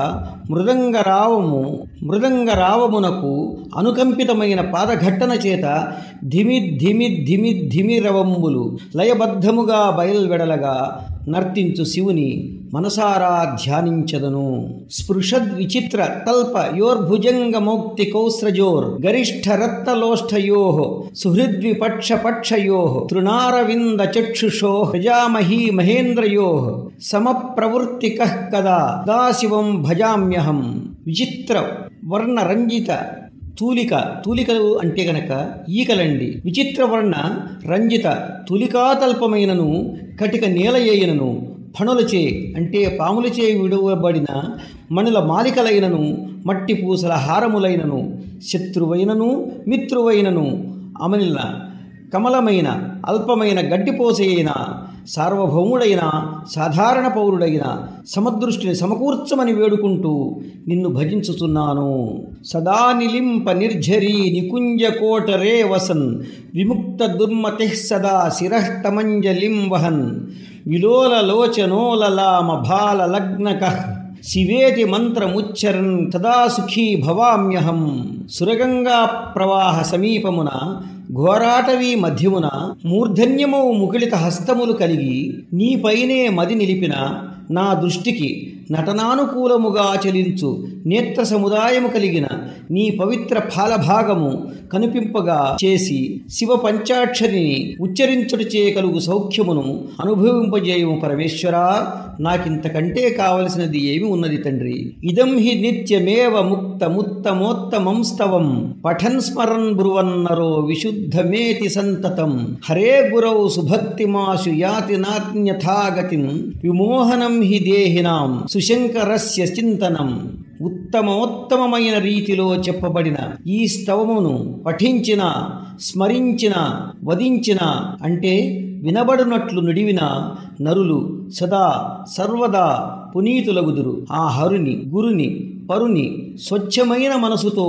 S4: మృదంగరావము మృదంగరావమునకు అనుకంపితమైన పాదఘట్టన చేత ధిమి ధిమి ధిమి ధిమి రవంబులు లయబద్ధముగా బయల్వెడలగా నర్తించు శివుని మనసారా ధ్యానించదను స్పృశద్ విచిత్ర తల్ప యోర్భుజంగ మౌక్తి కౌస్రజోర్ గరిష్ఠ రత్నలోష్ఠయో సుహృద్విపక్ష పక్షయో తృణారవింద చక్షుషో ప్రజామహీ మహేంద్రయో సమప్రవృత్తిక కదా దాశివం భజామ్యహం విచిత్ర వర్ణరంజిత తూలిక తూలికలు అంటే గనక ఈకలండి విచిత్రవర్ణ రంజిత తులికాతల్పమైనను కటిక నేలయేయనను ఫణులచే అంటే పాములచే విడువబడిన మణుల మాలికలైనను మట్టి పూసల హారములైనను శత్రువైనను మిత్రువైనను అమనిల కమలమైన అల్పమైన గడ్డిపోసైన సార్వభౌముడైన సాధారణ పౌరుడైన సమదృష్టిని సమకూర్చమని వేడుకుంటూ నిన్ను భజించుతున్నాను సదా నిలింప నిర్ఝరీ నికుంజ కోటరే వసన్ విముక్త దుర్మతి సదా శిరష్టమంజలిం వహన్ విలోల లోచనోలలామ భాల లగ్నక శివేతి మంత్రముచ్చరన్ తదా సుఖీ భవామ్యహం సురగంగా ప్రవాహ సమీపమున ఘోరాటవీ మధ్యమున మూర్ధన్యము ముకుళిత హస్తములు కలిగి నీపైనే మది నిలిపిన నా దృష్టికి నటనానుకూలముగా చలించు నేత్ర సముదాయము కలిగిన నీ పవిత్ర ఫాలభాగము కనిపింపగా చేసి శివ పంచాక్షరిని ఉచ్చరించుటచే కలుగు సౌఖ్యమును అనుభవింపజేయము పరమేశ్వరా నాకింతకంటే కావలసినది ఏమి ఉన్నది తండ్రి ఇదం హి నిత్యమేవ ముక్త ముత్తమోత్తమం స్తవం పఠన్ స్మరన్ బ్రువన్నరో విశుద్ధమేతి సంతతం హరే గురౌ సుభక్తిమాశు యాతి నాత్న్యథాగతిం విమోహనం హి దేహినాం సుశంకరస్య చింతనం ఉత్తమోత్తమమైన రీతిలో చెప్పబడిన ఈ స్తవమును పఠించిన స్మరించిన వధించిన అంటే వినబడునట్లు నుడివిన నరులు సదా సర్వదా పునీతులగుదురు ఆ హరుని గురుని పరుని స్వచ్ఛమైన మనసుతో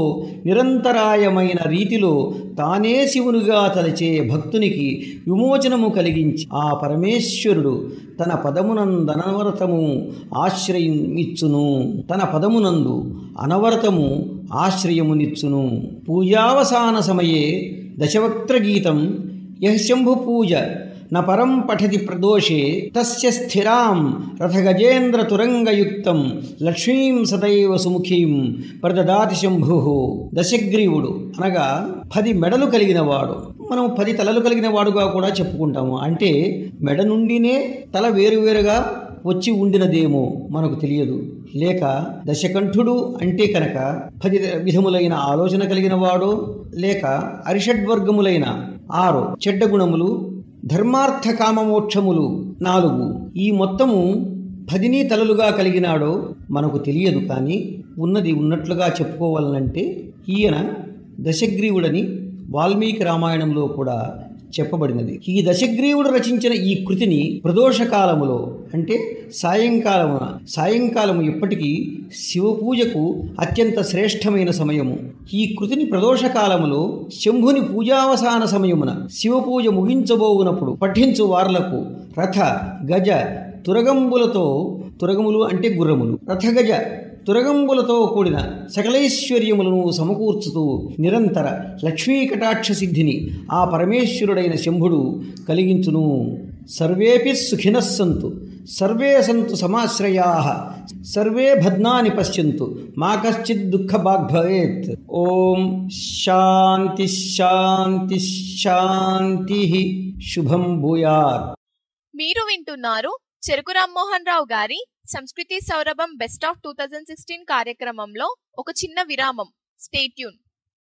S4: నిరంతరాయమైన రీతిలో తానే శివునిగా తలచే భక్తునికి విమోచనము కలిగించి ఆ పరమేశ్వరుడు తన పదమునందనవరతము ఆశ్రయమిచ్చును తన పదమునందు అనవరతము ఆశ్రయమునిచ్చును పూజావసాన సమయే దశవక్త్రగీతం యః శంభు పూజ న పరం పఠతి ప్రదోషే తస్య స్థిరాం రథగజేంద్ర తురంగయుక్తం లక్ష్మీం సదైవ సుముఖీం ప్రదదాతి శంభు దశగ్రీవుడు అనగా పది మెడలు కలిగినవాడు మనం పది తలలు కలిగిన వాడుగా కూడా చెప్పుకుంటాము అంటే మెడ నుండినే తల వేరువేరుగా వచ్చి ఉండినదేమో మనకు తెలియదు లేక దశకంఠుడు అంటే కనుక పది విధములైన ఆలోచన కలిగిన వాడు లేక అరిషడ్వర్గములైన ఆరు చెడ్డ గుణములు ధర్మార్థ కామమోక్షములు నాలుగు ఈ మొత్తము పదిని తలలుగా కలిగినాడో మనకు తెలియదు కానీ ఉన్నది ఉన్నట్లుగా చెప్పుకోవాలనంటే ఈయన దశగ్రీవుడని వాల్మీకి రామాయణంలో కూడా చెప్పబడినది ఈ దశగ్రీవుడు రచించిన ఈ కృతిని ప్రదోష కాలములో అంటే సాయంకాలమున సాయంకాలము ఇప్పటికీ శివపూజకు అత్యంత శ్రేష్టమైన సమయము ఈ కృతిని ప్రదోష కాలములో శంభుని పూజావసాన సమయమున శివపూజ ముగించబోవునప్పుడు పఠించు వార్లకు రథ గజ తురగంబులతో తురగములు అంటే గుర్రములు రథగజ తురగంబులతో కూడిన సకలైశ్వర్యములను సమకూర్చుతూ నిరంతర లక్ష్మీ కటాక్ష సిద్ధిని ఆ పరమేశ్వరుడైన శంభుడు కలిగించును సర్వేపి సుఖినః సంతు సర్వే సంతు సమాశ్రయా సర్వే భద్నాని పశ్యంతు మా కశ్చిత్ దుఃఖ భవేత్ ఓం శాంతి శాంతి శాంతి శుభం భూయాత్
S3: మీరు వింటున్నారు చెరుకు రామ్మోహన్ రావు గారి సంస్కృతి సౌరభం best of two thousand sixteen కార్యక్రమంలో ఒక చిన్న విరామం stay tuned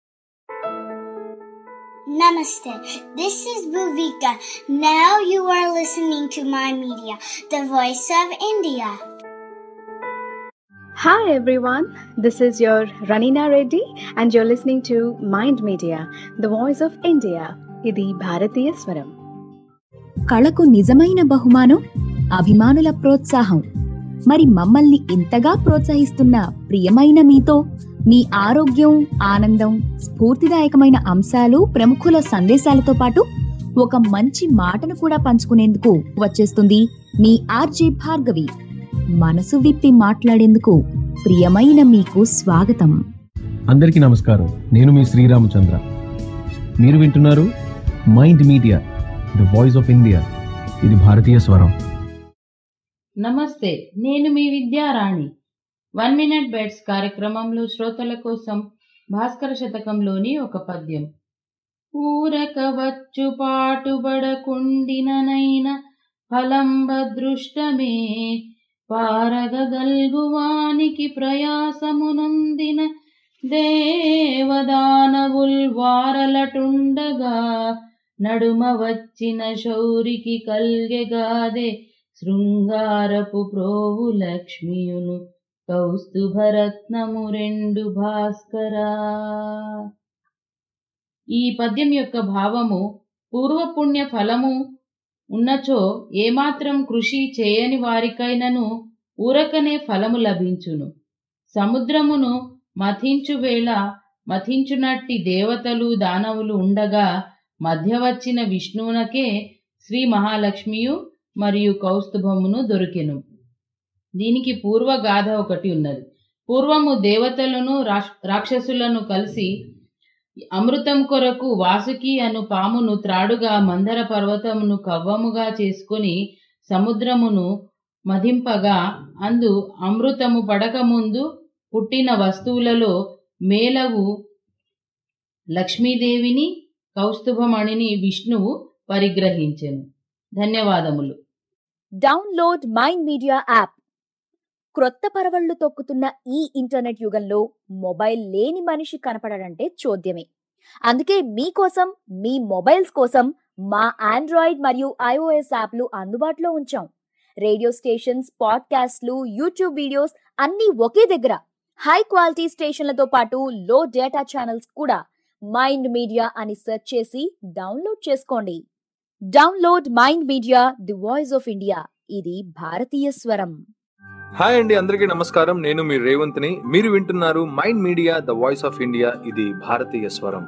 S8: Namaste. This is Bhuvika. Now you are listening to my media, the voice of India.
S9: Hi everyone, this is your Ranina Reddy and you're listening to Mind Media, the voice of India. ఇది భారతీయ స్వరం
S10: కళకు నిజమైన బహుమానం అభిమానుల ప్రోత్సాహం మరి మమ్మల్ని ఇంతగా ప్రోత్సహిస్తున్న ప్రియమైన మీతో మీ ఆరోగ్యం ఆనందం స్ఫూర్తిదాయకమైన అంశాలు ప్రముఖుల సందేశాలతో పాటు ఒక మంచి మాటను కూడా పంచుకునేందుకు వచ్చేస్తుంది మీ ఆర్జే భార్గవి మనసు విప్పి మాట్లాడేందుకు ప్రియమైన మీకు స్వాగతం
S11: అందరికీ నమస్కారం నేను మీ శ్రీరామచంద్ర మీరు వింటున్నారు Mind Media the voice of India ఇది భారతీయ స్వరం
S12: నమస్తే నేను మీ విద్యారాణి వన్ మినిట్ బెడ్స్ కార్యక్రమంలో శ్రోతల కోసం భాస్కర శతకంలోని ఒక పద్యం ఊరక వచ్చు పాటుబడకుండిననైన ఫలంబదృష్టమే పారగగల్గువానికి ప్రయాసమునందిన దేవదానవుల్ వారలటుండగా నడుమ వచ్చిన శౌరికి కల్గెగాదే శృంగారపు ప్రోవు లక్ష్మియును కౌస్తుభరత్నము రెండు భాస్కరా ఈ పద్యం యొక్క భావము పూర్వపుణ్య ఫలము ఉన్నచో ఏమాత్రం కృషి చేయని వారికైనను ఊరకనే ఫలము లభించును సముద్రమును మథించు వేళ మథించునట్టి దేవతలు దానవులు ఉండగా మధ్య వచ్చిన విష్ణువునకే శ్రీ మహాలక్ష్మియు మరియు కౌస్తుభమును దొరికెను దీనికి పూర్వ గాథ ఒకటి ఉన్నది పూర్వము దేవతలను రాక్షసులను కలిసి అమృతం కొరకు వాసుకి అను పామును త్రాడుగా మందర పర్వతమును కవ్వముగా చేసుకుని సముద్రమును మదింపగా అందు అమృతము పడకముందు పుట్టిన వస్తువులలో మేలవు లక్ష్మీదేవిని కౌస్తుభమణిని విష్ణువు పరిగ్రహించెను ధన్యవాదములు
S7: డౌన్లోడ్ మైండ్ మీడియా యాప్ క్రొత్త పరవళ్లు తొక్కుతున్న ఈ ఇంటర్నెట్ యుగంలో మొబైల్ లేని మనిషి కనపడడంటే చోద్యమే అందుకే మీకోసం మీ మొబైల్స్ కోసం మా ఆండ్రాయిడ్ మరియు ఐఓఎస్ యాప్లు అందుబాటులో ఉంచాం రేడియో స్టేషన్స్ పాడ్కాస్ట్లు యూట్యూబ్ వీడియోస్ అన్నీ ఒకే దగ్గర హై క్వాలిటీ స్టేషన్లతో పాటు లో డేటా ఛానల్స్ కూడా మైండ్ మీడియా అని సెర్చ్ చేసి డౌన్లోడ్ చేసుకోండి download Mind Media the voice of India ఇది భారతీయ స్వరం
S13: హాయ్ అండి అందరికీ నమస్కారం నేను మీ రేవంత్ని మీరు వింటున్నారు Mind Media the voice of India ఇది భారతీయ స్వరం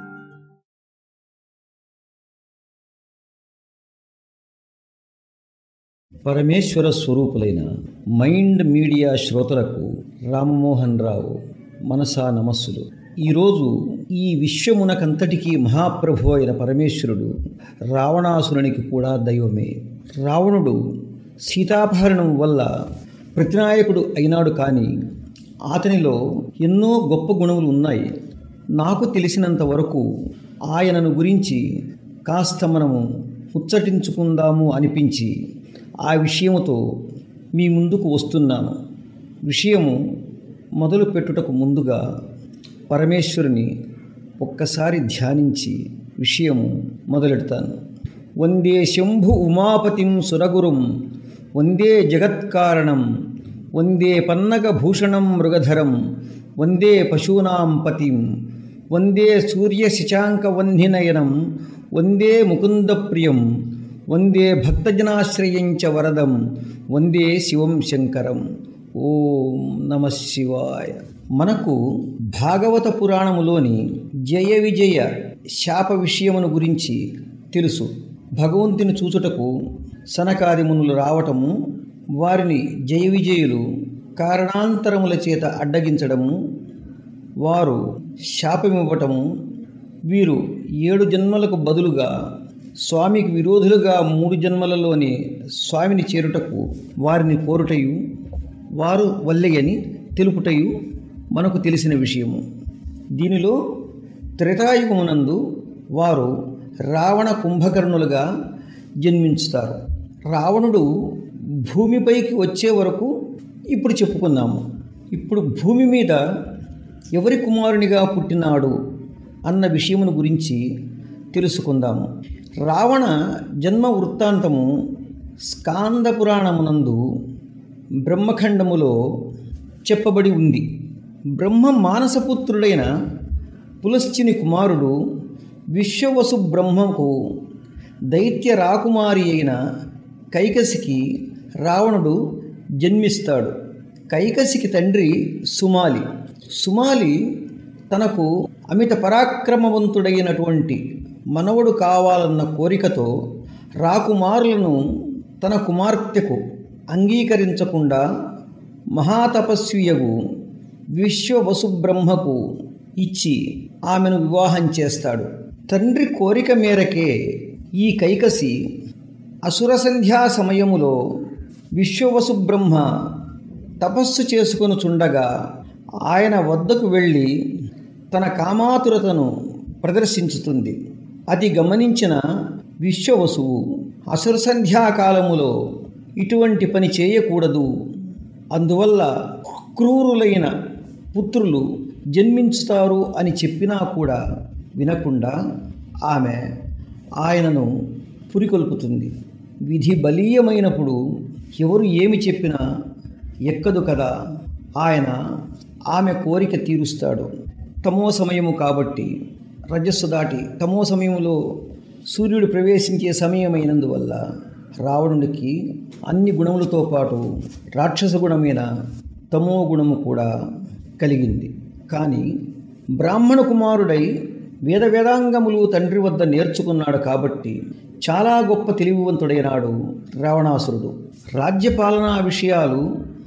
S4: పరమేశ్వర స్వరూపులైన మైండ్ మీడియా శ్రోతలకు రామ్మోహన్ రావు మనసా నమస్సులు ఈరోజు ఈ విశ్వమునకంతటికీ మహాప్రభు అయిన పరమేశ్వరుడు రావణాసురునికి కూడా దైవమే రావణుడు సీతాపహరణం వల్ల ప్రతినాయకుడు అయినాడు కానీ అతనిలో ఎన్నో గొప్ప గుణములు ఉన్నాయి నాకు తెలిసినంత వరకు ఆయనను గురించి కాస్త మనము ముచ్చటించుకుందాము అనిపించి ఆ విషయముతో మీ ముందుకు వస్తున్నాను విషయము మొదలు పెట్టుటకు ముందుగా పరమేశ్వరుని ఒక్కసారి ధ్యానించి విషయము మొదలెడతాను వందే శంభు ఉమాపతిం సురగురుం వందే జగత్కారణం వందే పన్నగభూషణం మృగధరం వందే పశూనాం పతిం వందే సూర్యశశాంకవన్నినయనం వందే ముకుంద ప్రియం వందే భక్తజనాశ్రయంచ వరదం వందే శివం శంకరం ఓం నమ శివాయ మనకు భాగవత పురాణములోని జయ విజయ శాప విషయమును గురించి తెలుసు భగవంతుని చూచుటకు సనకాది మునులు రావటము వారిని జయ విజయులు కారణాంతరముల చేత అడ్డగించడము వారు శాపమివ్వటము వీరు ఏడు జన్మలకు బదులుగా స్వామికి విరోధులుగా మూడు జన్మలలోని స్వామిని చేరుటకు వారిని కోరుటయు వారు వల్లెయని తెలుపుటయు మనకు తెలిసిన విషయము దీనిలో త్రేతాయుగమునందు వారు రావణ కుంభకర్ణులుగా జన్మించుతారు రావణుడు భూమిపైకి వచ్చే వరకు ఇప్పుడు చెప్పుకుందాము ఇప్పుడు భూమి మీద ఎవరి కుమారునిగా పుట్టినాడు అన్న విషయమును గురించి తెలుసుకుందాము రావణ జన్మ వృత్తాంతము స్కాంద పురాణమునందు బ్రహ్మఖండములో చెప్పబడి ఉంది బ్రహ్మ మానసపుత్రుడైన పులశ్చిని కుమారుడు విశ్వవసు బ్రహ్మకు దైత్య రాకుమారి అయిన కైకసికి రావణుడు జన్మిస్తాడు కైకసికి తండ్రి సుమాలి సుమాలి తనకు అమిత పరాక్రమవంతుడైనటువంటి మనవడు కావాలన్న కోరికతో రాకుమారులను తన కుమార్తెకు అంగీకరించకుండా మహాతపస్వియగు విశ్వవసుబ్రహ్మకు ఇచ్చి ఆమెను వివాహం చేస్తాడు తండ్రి కోరిక మేరకే ఈ కైకసి అసుర సంధ్యా సమయములో విశ్వవసుబ్రహ్మ తపస్సు చేసుకొని చుండగా ఆయన వద్దకు వెళ్ళి తన కామాతురతను ప్రదర్శించుతుంది అది గమనించిన విశ్వవసువు అసుర సంధ్యాకాలములో ఇటువంటి పని చేయకూడదు అందువల్ల క్రూరులైన పుత్రులు జన్మించుతారు అని చెప్పినా కూడా వినకుండా ఆమె ఆయనను పురికొల్పుతుంది విధి బలీయమైనప్పుడు ఎవరు ఏమి చెప్పినా ఎక్కదు కదా ఆయన ఆమె కోరిక తీరుస్తాడు తమో సమయము కాబట్టి రజస్సు దాటి తమో సమయంలో సూర్యుడు ప్రవేశించే సమయమైనందువల్ల రావణునికి అన్ని గుణములతో పాటు రాక్షస గుణమైన తమో గుణము కూడా కలిగింది కానీ బ్రాహ్మణ కుమారుడై వేద వేదాంగములు తండ్రి వద్ద నేర్చుకున్నాడు కాబట్టి చాలా గొప్ప తెలివివంతుడైనాడు రావణాసురుడు రాజ్యపాలనా విషయాలు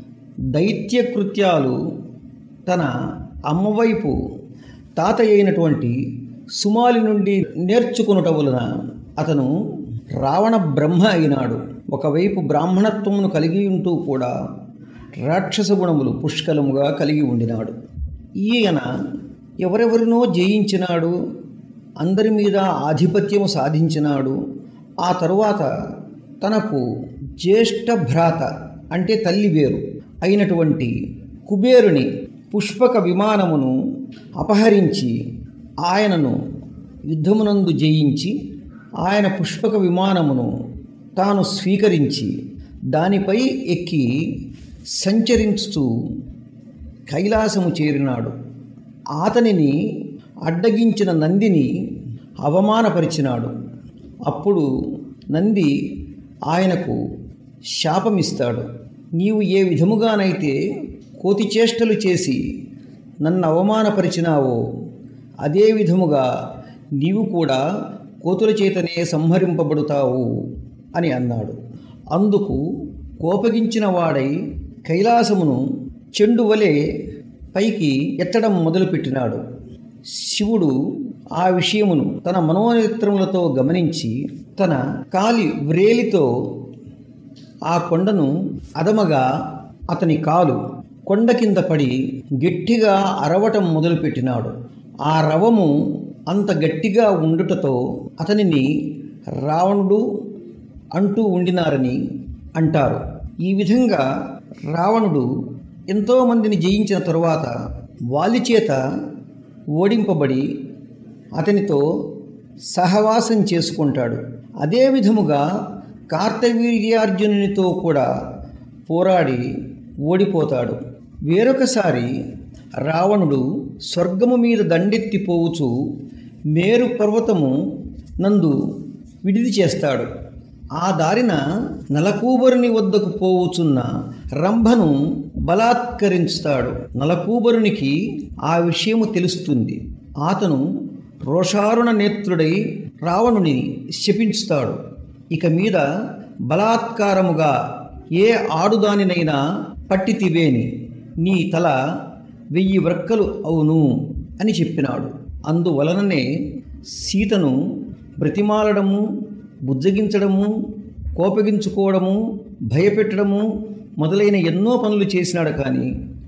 S4: దైత్య కృత్యాలు తన అమ్మవైపు తాత అయినటువంటి సుమాలి నుండి నేర్చుకునుట వలన అతను రావణ బ్రహ్మ అయినాడు ఒకవైపు బ్రాహ్మణత్వమును కలిగి ఉంటూ కూడా రాక్షస గుణములు పుష్కలముగా కలిగి ఉండినాడు ఈయన ఎవరెవరినో జయించినాడు అందరి మీద ఆధిపత్యము సాధించినాడు ఆ తరువాత తనకు జ్యేష్ఠ భ్రాత అంటే తల్లి వేరు అయినటువంటి కుబేరుని పుష్పక విమానమును అపహరించి ఆయనను యుద్ధమునందు జయించి ఆయన పుష్పక విమానమును తాను స్వీకరించి దానిపై ఎక్కి సంచరించుతూ కైలాసము చేరినాడు అతనిని అడ్డగించిన నందిని అవమానపరిచినాడు అప్పుడు నంది ఆయనకు శాపమిస్తాడు నీవు ఏ విధముగానైతే కోతి చేష్టలు చేసి నన్ను అవమానపరిచినావో అదే విధముగా నీవు కూడా కోతుల చేతనే సంహరింపబడుతావు అని అన్నాడు అందుకు కోపగించిన వాడై కైలాసమును చెండు వలె పైకి ఎత్తడం మొదలుపెట్టినాడు శివుడు ఆ విషయమును తన మనోనేత్రములతో గమనించి తన కాలి వ్రేలితో ఆ కొండను అదమగా అతని కాలు కొండ కింద పడి గట్టిగా అరవటం మొదలుపెట్టినాడు ఆ రవము అంత గట్టిగా ఉండుటతో అతనిని రావణుడు అంటూ ఉండినారని అంటారు ఈ విధంగా రావణుడు ఎంతోమందిని జయించిన తరువాత వాలి చేత ఓడింపబడి అతనితో సహవాసం చేసుకుంటాడు అదే విధముగా కార్తవీర్యార్జునునితో కూడా పోరాడి ఓడిపోతాడు వేరొకసారి రావణుడు స్వర్గము మీద దండెత్తిపోవుచు మేరు పర్వతము నందు విడిది చేస్తాడు ఆ దారిన నలకూబరుని వద్దకు పోవుచున్న రంభను బలాత్కరించుతాడు నలకూబరునికి ఆ విషయము తెలుస్తుంది అతను రోషారుణ నేత్రుడై రావణుని శపించుతాడు ఇక మీద బలాత్కారముగా ఏ ఆడుదానినైనా పట్టితివేని నీ తల వెయ్యి వ్రక్కలు అవును అని చెప్పినాడు అందువలననే సీతను బ్రతిమాలడము బుజ్జగించడము కోపగించుకోవడము భయపెట్టడము మొదలైన ఎన్నో పనులు చేసినాడు కానీ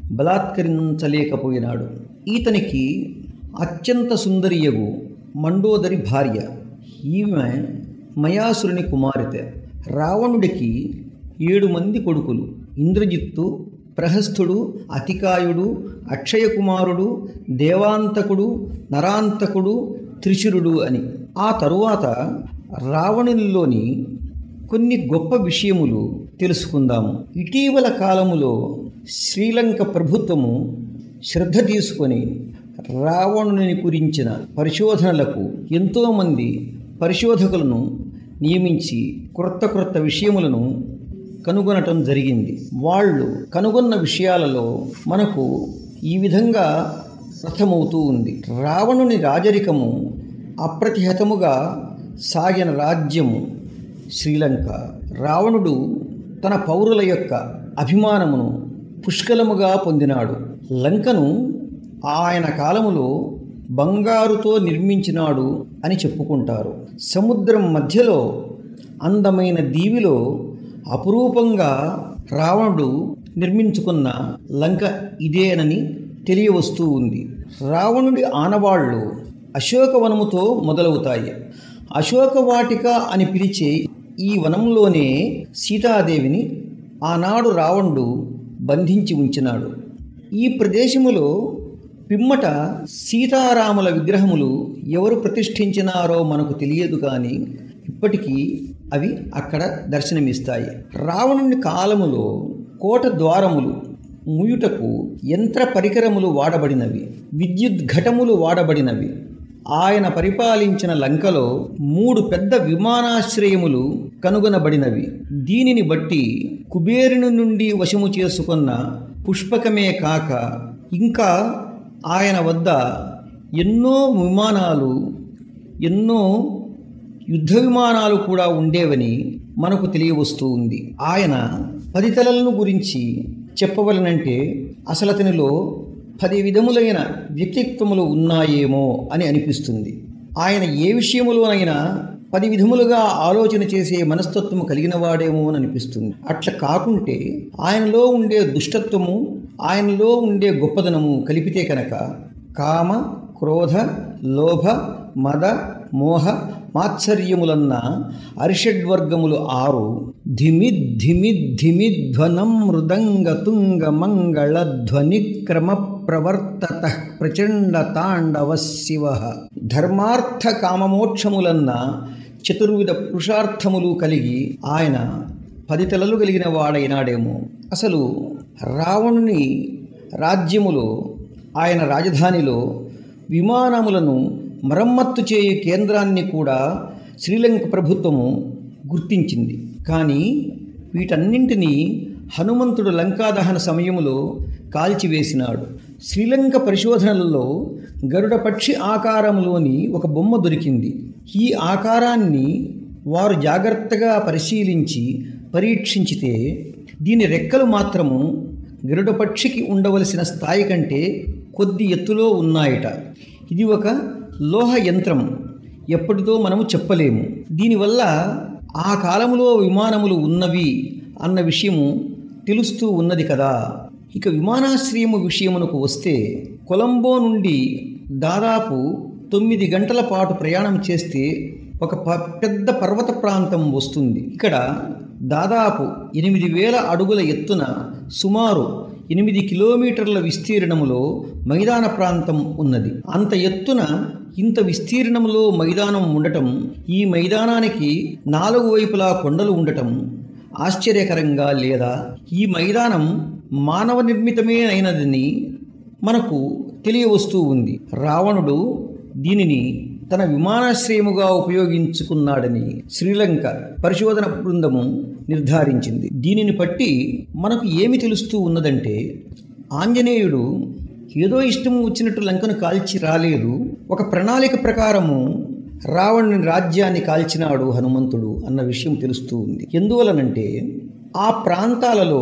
S4: బలాత్కరించలేకపోయినాడు ఈతనికి అత్యంత సుందరియగు మండోదరి భార్య ఈమె మయాసురుని కుమార్తె రావణుడికి ఏడు మంది కొడుకులు ఇంద్రజిత్తు ప్రహస్థుడు అతికాయుడు అక్షయకుమారుడు దేవాంతకుడు నరాంతకుడు త్రిశురుడు అని ఆ తరువాత రావణునిలోని కొన్ని గొప్ప విషయములు తెలుసుకుందాము ఇటీవల కాలములో శ్రీలంక ప్రభుత్వము శ్రద్ధ తీసుకొని రావణుని గురించిన పరిశోధనలకు ఎంతోమంది పరిశోధకులను నియమించి క్రొత్త క్రొత్త విషయములను కనుగొనటం జరిగింది వాళ్ళు కనుగొన్న విషయాలలో మనకు ఈ విధంగా అర్థమవుతూ ఉంది రావణుని రాజరికము అప్రతిహతముగా సాగిన రాజ్యము శ్రీలంక రావణుడు తన పౌరుల యొక్క అభిమానమును పుష్కలముగా పొందినాడు లంకను ఆయన కాలములో బంగారుతో నిర్మించినాడు అని చెప్పుకుంటారు సముద్రం మధ్యలో అందమైన దీవిలో అపురూపంగా రావణుడు నిర్మించుకున్న లంక ఇదేనని తెలియవస్తూ ఉంది రావణుడి ఆనవాళ్లు అశోకవనముతో మొదలవుతాయి అశోకవాటిక అని పిలిచే ఈ వనంలోనే సీతాదేవిని ఆనాడు రావణుడు బంధించి ఉంచినాడు ఈ ప్రదేశములో పిమ్మట సీతారాముల విగ్రహములు ఎవరు ప్రతిష్ఠించినారో మనకు తెలియదు కానీ ఇప్పటికీ అవి అక్కడ దర్శనమిస్తాయి రావణుని కాలములో కోట ద్వారములు ముయుటకు యంత్ర పరికరములు వాడబడినవి విద్యుత్ ఘటములు వాడబడినవి ఆయన పరిపాలించిన లంకలో మూడు పెద్ద విమానాశ్రయములు కనుగొనబడినవి దీనిని బట్టి కుబేరుని నుండి వశము చేసుకున్న పుష్పకమే కాక ఇంకా ఆయన వద్ద ఎన్నో విమానాలు ఎన్నో యుద్ధ విమానాలు కూడా ఉండేవని మనకు తెలియవస్తూ ఉంది ఆయన పది తలలను గురించి చెప్పవలనంటే అసలు అతనిలో పది విధములైన వ్యక్తిత్వములు ఉన్నాయేమో అని అనిపిస్తుంది ఆయన ఏ విషయములోనైనా పది విధములుగా ఆలోచన చేసే మనస్తత్వము కలిగిన వాడేమో అని అనిపిస్తుంది అట్లా కాకుంటే ఆయనలో ఉండే దుష్టత్వము ఆయనలో ఉండే గొప్పదనము కలిపితే కనుక కామ క్రోధ లోభ మద మోహ మాత్సర్యములన్న అరిషడ్వర్గములు ఆరు ధిమిద్ధిమిద్ధిమిధ్వనం మృదంగ తుంగ మంగళ ధ్వని క్రమ ప్రవర్తత ప్రచండ తాండవ శివ ధర్మార్థ కామమోక్షములన్న చతుర్విధ పురుషార్థములు కలిగి ఆయన పది తలలు కలిగిన వాడైనాడేమో అసలు రావణుని రాజ్యములో ఆయన రాజధానిలో విమానములను మరమ్మత్తు చేయు కేంద్రాన్ని కూడా శ్రీలంక ప్రభుత్వము గుర్తించింది కానీ వీటన్నింటినీ హనుమంతుడు లంకాదహన సమయంలో కాల్చివేసినాడు శ్రీలంక పరిశోధనలలో గరుడ పక్షి ఆకారంలోని ఒక బొమ్మ దొరికింది ఈ ఆకారాన్ని వారు జాగ్రత్తగా పరిశీలించి పరీక్షించితే దీని రెక్కలు మాత్రము గరుడ పక్షికి ఉండవలసిన స్థాయి కంటే కొద్ది ఎత్తులో ఉన్నాయట ఇది ఒక లోహ యంత్రం ఎప్పటిదో మనము చెప్పలేము దీనివల్ల ఆ కాలంలో విమానములు ఉన్నవి అన్న విషయము తెలుస్తూ ఉన్నది కదా ఇక విమానాశ్రయము విషయమునకు వస్తే కొలంబో నుండి దాదాపు తొమ్మిది గంటల పాటు ప్రయాణం చేస్తే ఒక ప పెద్ద పర్వత ప్రాంతం వస్తుంది ఇక్కడ దాదాపు ఎనిమిది వేల అడుగుల ఎత్తున సుమారు ఎనిమిది కిలోమీటర్ల విస్తీర్ణములో మైదాన ప్రాంతం ఉన్నది అంత ఎత్తున ఇంత విస్తీర్ణంలో మైదానం ఉండటం ఈ మైదానానికి నాలుగు వైపులా కొండలు ఉండటం ఆశ్చర్యకరంగా లేదా ఈ మైదానం మానవ నిర్మితమే అయినదని మనకు తెలియవస్తూ ఉంది రావణుడు దీనిని తన విమానాశ్రయముగా ఉపయోగించుకున్నాడని శ్రీలంక పరిశోధన బృందము నిర్ధారించింది దీనిని బట్టి మనకు ఏమి తెలుస్తూ ఉన్నదంటే ఆంజనేయుడు ఏదో ఇష్టం వచ్చినట్టు లంకను కాల్చి రాలేదు ఒక ప్రణాళిక ప్రకారము రావణుని రాజ్యాన్ని కాల్చినాడు హనుమంతుడు అన్న విషయం తెలుస్తూ ఉంది ఎందువలనంటే ఆ ప్రాంతాలలో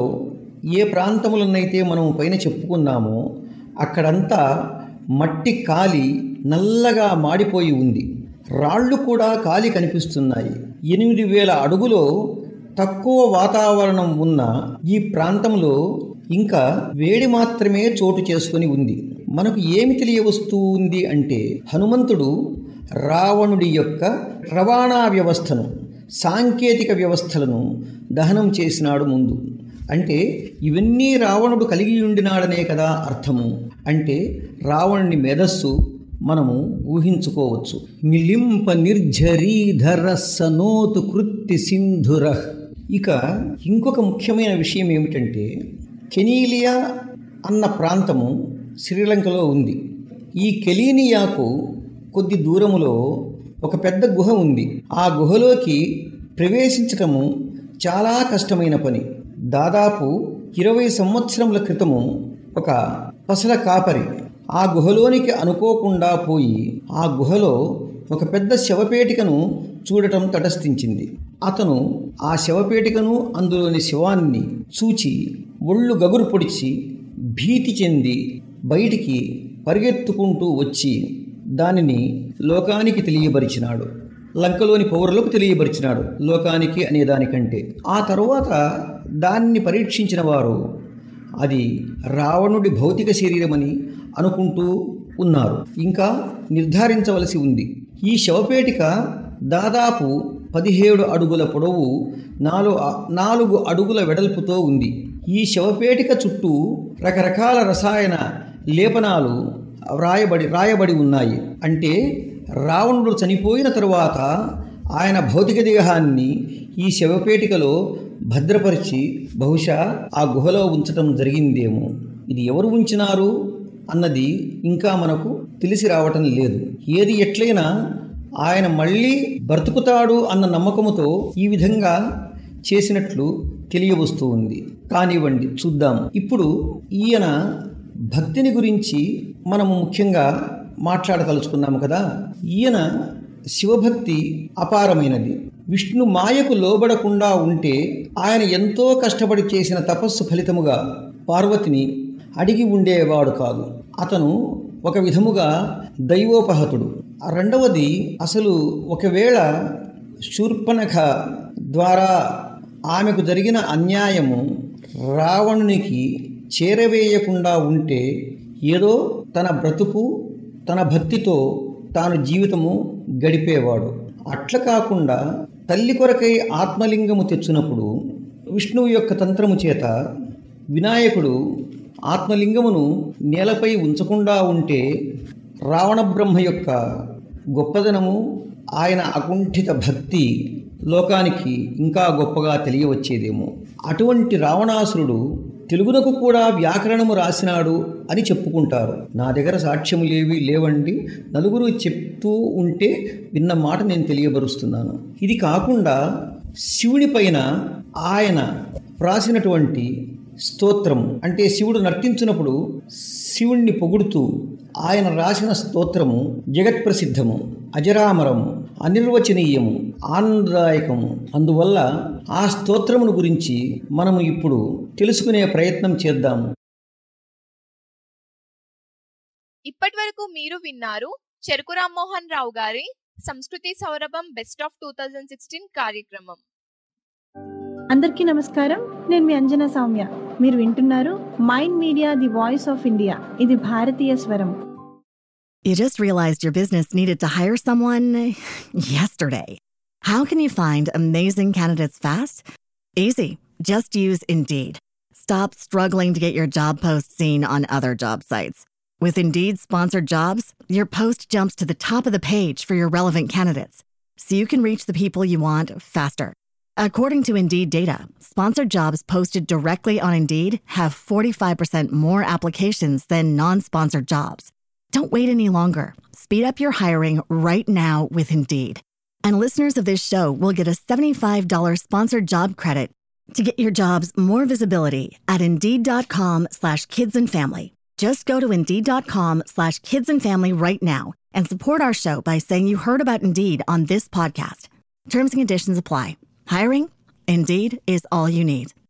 S4: ఏ ప్రాంతములనైతే మనం పైన చెప్పుకున్నామో అక్కడంతా మట్టి కాలి నల్లగా మాడిపోయి ఉంది రాళ్ళు కూడా కాలి కనిపిస్తున్నాయి ఎనిమిది వేల అడుగులో తక్కువ వాతావరణం ఉన్న ఈ ప్రాంతంలో ఇంకా వేడి మాత్రమే చోటు చేసుకొని ఉంది మనకు ఏమి తెలియవస్తూ ఉంది అంటే హనుమంతుడు రావణుడి యొక్క రవాణా వ్యవస్థను సాంకేతిక వ్యవస్థలను దహనం చేసినాడు ముందు అంటే ఇవన్నీ రావణుడు కలిగి ఉండినాడనే కదా అర్థము అంటే రావణుని మేధస్సు మనము ఊహించుకోవచ్చు మిలింప నిర్ఝరీధర సనోతు కృత్తి సింధుర ఇక ఇంకొక ముఖ్యమైన విషయం ఏమిటంటే కెనీలియా అన్న ప్రాంతము శ్రీలంకలో ఉంది ఈ కెలీనియాకు కొద్ది దూరములో ఒక పెద్ద గుహ ఉంది ఆ గుహలోకి ప్రవేశించటము చాలా కష్టమైన పని దాదాపు ఇరవై సంవత్సరముల క్రితము ఒక పసల కాపరి ఆ గుహలోనికి అనుకోకుండా పోయి ఆ గుహలో ఒక పెద్ద శవపేటికను చూడటం తటస్థించింది అతను ఆ శవపేటికను అందులోని శవాన్ని చూచి ఒళ్ళు గగురు పొడిచి భీతి చెంది బయటికి పరిగెత్తుకుంటూ వచ్చి దానిని లోకానికి తెలియబరిచినాడు లంకలోని పౌరులకు తెలియబరిచినాడు లోకానికి అనే దానికంటే ఆ తరువాత దాన్ని పరీక్షించిన వారు అది రావణుడి భౌతిక శరీరమని అనుకుంటూ ఉన్నారు ఇంకా నిర్ధారించవలసి ఉంది ఈ శవపేటిక దాదాపు పదిహేడు అడుగుల పొడవు నాలుగు నాలుగు అడుగుల వెడల్పుతో ఉంది ఈ శవపేటిక చుట్టూ రకరకాల రసాయన లేపనాలు వ్రాయబడి రాయబడి ఉన్నాయి అంటే రావణుడు చనిపోయిన తరువాత ఆయన భౌతిక దేహాన్ని ఈ శవపేటికలో భద్రపరిచి బహుశా ఆ గుహలో ఉంచటం జరిగిందేమో ఇది ఎవరు ఉంచినారు అన్నది ఇంకా మనకు తెలిసి రావటం లేదు ఏది ఎట్లయినా ఆయన మళ్ళీ బ్రతుకుతాడు అన్న నమ్మకముతో ఈ విధంగా చేసినట్లు తెలియవస్తూ ఉంది కానివ్వండి చూద్దాం ఇప్పుడు ఈయన భక్తిని గురించి మనము ముఖ్యంగా మాట్లాడదలుచుకున్నాము కదా ఈయన శివభక్తి అపారమైనది విష్ణు మాయకు లోబడకుండా ఉంటే ఆయన ఎంతో కష్టపడి చేసిన తపస్సు ఫలితముగా పార్వతిని అడిగి ఉండేవాడు కాదు అతను ఒక విధముగా దైవోపహతుడు రెండవది అసలు ఒకవేళ శూర్పణఖ ద్వారా ఆమెకు జరిగిన అన్యాయము రావణునికి చేరవేయకుండా ఉంటే ఏదో తన బ్రతుకు తన భక్తితో తాను జీవితము గడిపేవాడు అట్ల కాకుండా తల్లి కొరకై ఆత్మలింగము తెచ్చినప్పుడు విష్ణువు యొక్క తంత్రము చేత వినాయకుడు ఆత్మలింగమును నేలపై ఉంచకుండా ఉంటే రావణ బ్రహ్మ యొక్క గొప్పదనము ఆయన అకుంఠిత భక్తి లోకానికి ఇంకా గొప్పగా తెలియవచ్చేదేమో అటువంటి రావణాసురుడు తెలుగునకు కూడా వ్యాకరణము రాసినాడు అని చెప్పుకుంటారు నా దగ్గర సాక్ష్యములేవి లేవండి నలుగురు చెప్తూ ఉంటే విన్న మాట నేను తెలియబరుస్తున్నాను ఇది కాకుండా శివుని పైన ఆయన వ్రాసినటువంటి స్తోత్రము అంటే శివుడు నర్తించినప్పుడు శివుణ్ణి పొగుడుతూ ఆయన రాసిన స్తోత్రము జగత్ప్రసిద్ధము అజరామరము అనిర్వచనీయము ఆనందదాయకము అందువల్ల ఆ స్తోత్రమును గురించి మనము ఇప్పుడు తెలుసుకునే ప్రయత్నం చేద్దాము
S3: ఇప్పటి వరకు మీరు విన్నారు చెరుకు రామ్మోహన్ రావు గారి సంస్కృతి సౌరభం best of two thousand sixteen కార్యక్రమం
S9: అందరికీ నమస్కారం నేను మీ అంజనా సౌమ్య మీరు వింటున్నారు Mind Media the voice of India ఇది భారతీయ స్వరం
S1: You just realized your business needed to hire someone yesterday. How can you find amazing candidates fast? Easy. Just use Indeed. Stop struggling to get your job post seen on other job sites. With Indeed sponsored jobs, your post jumps to the top of the page for your relevant candidates, so you can reach the people you want faster. According to Indeed data, sponsored jobs posted directly on Indeed have 45% more applications than non sponsored jobs. Don't wait any longer. Speed up your hiring right now with Indeed. And listeners of this show will get a $75 sponsored job credit to get your jobs more visibility at Indeed.com slash kids and family. Just go to Indeed.com slash kids and family right now and support our show by saying you heard about Indeed on this podcast. Terms and conditions apply. Hiring? Indeed is all you need.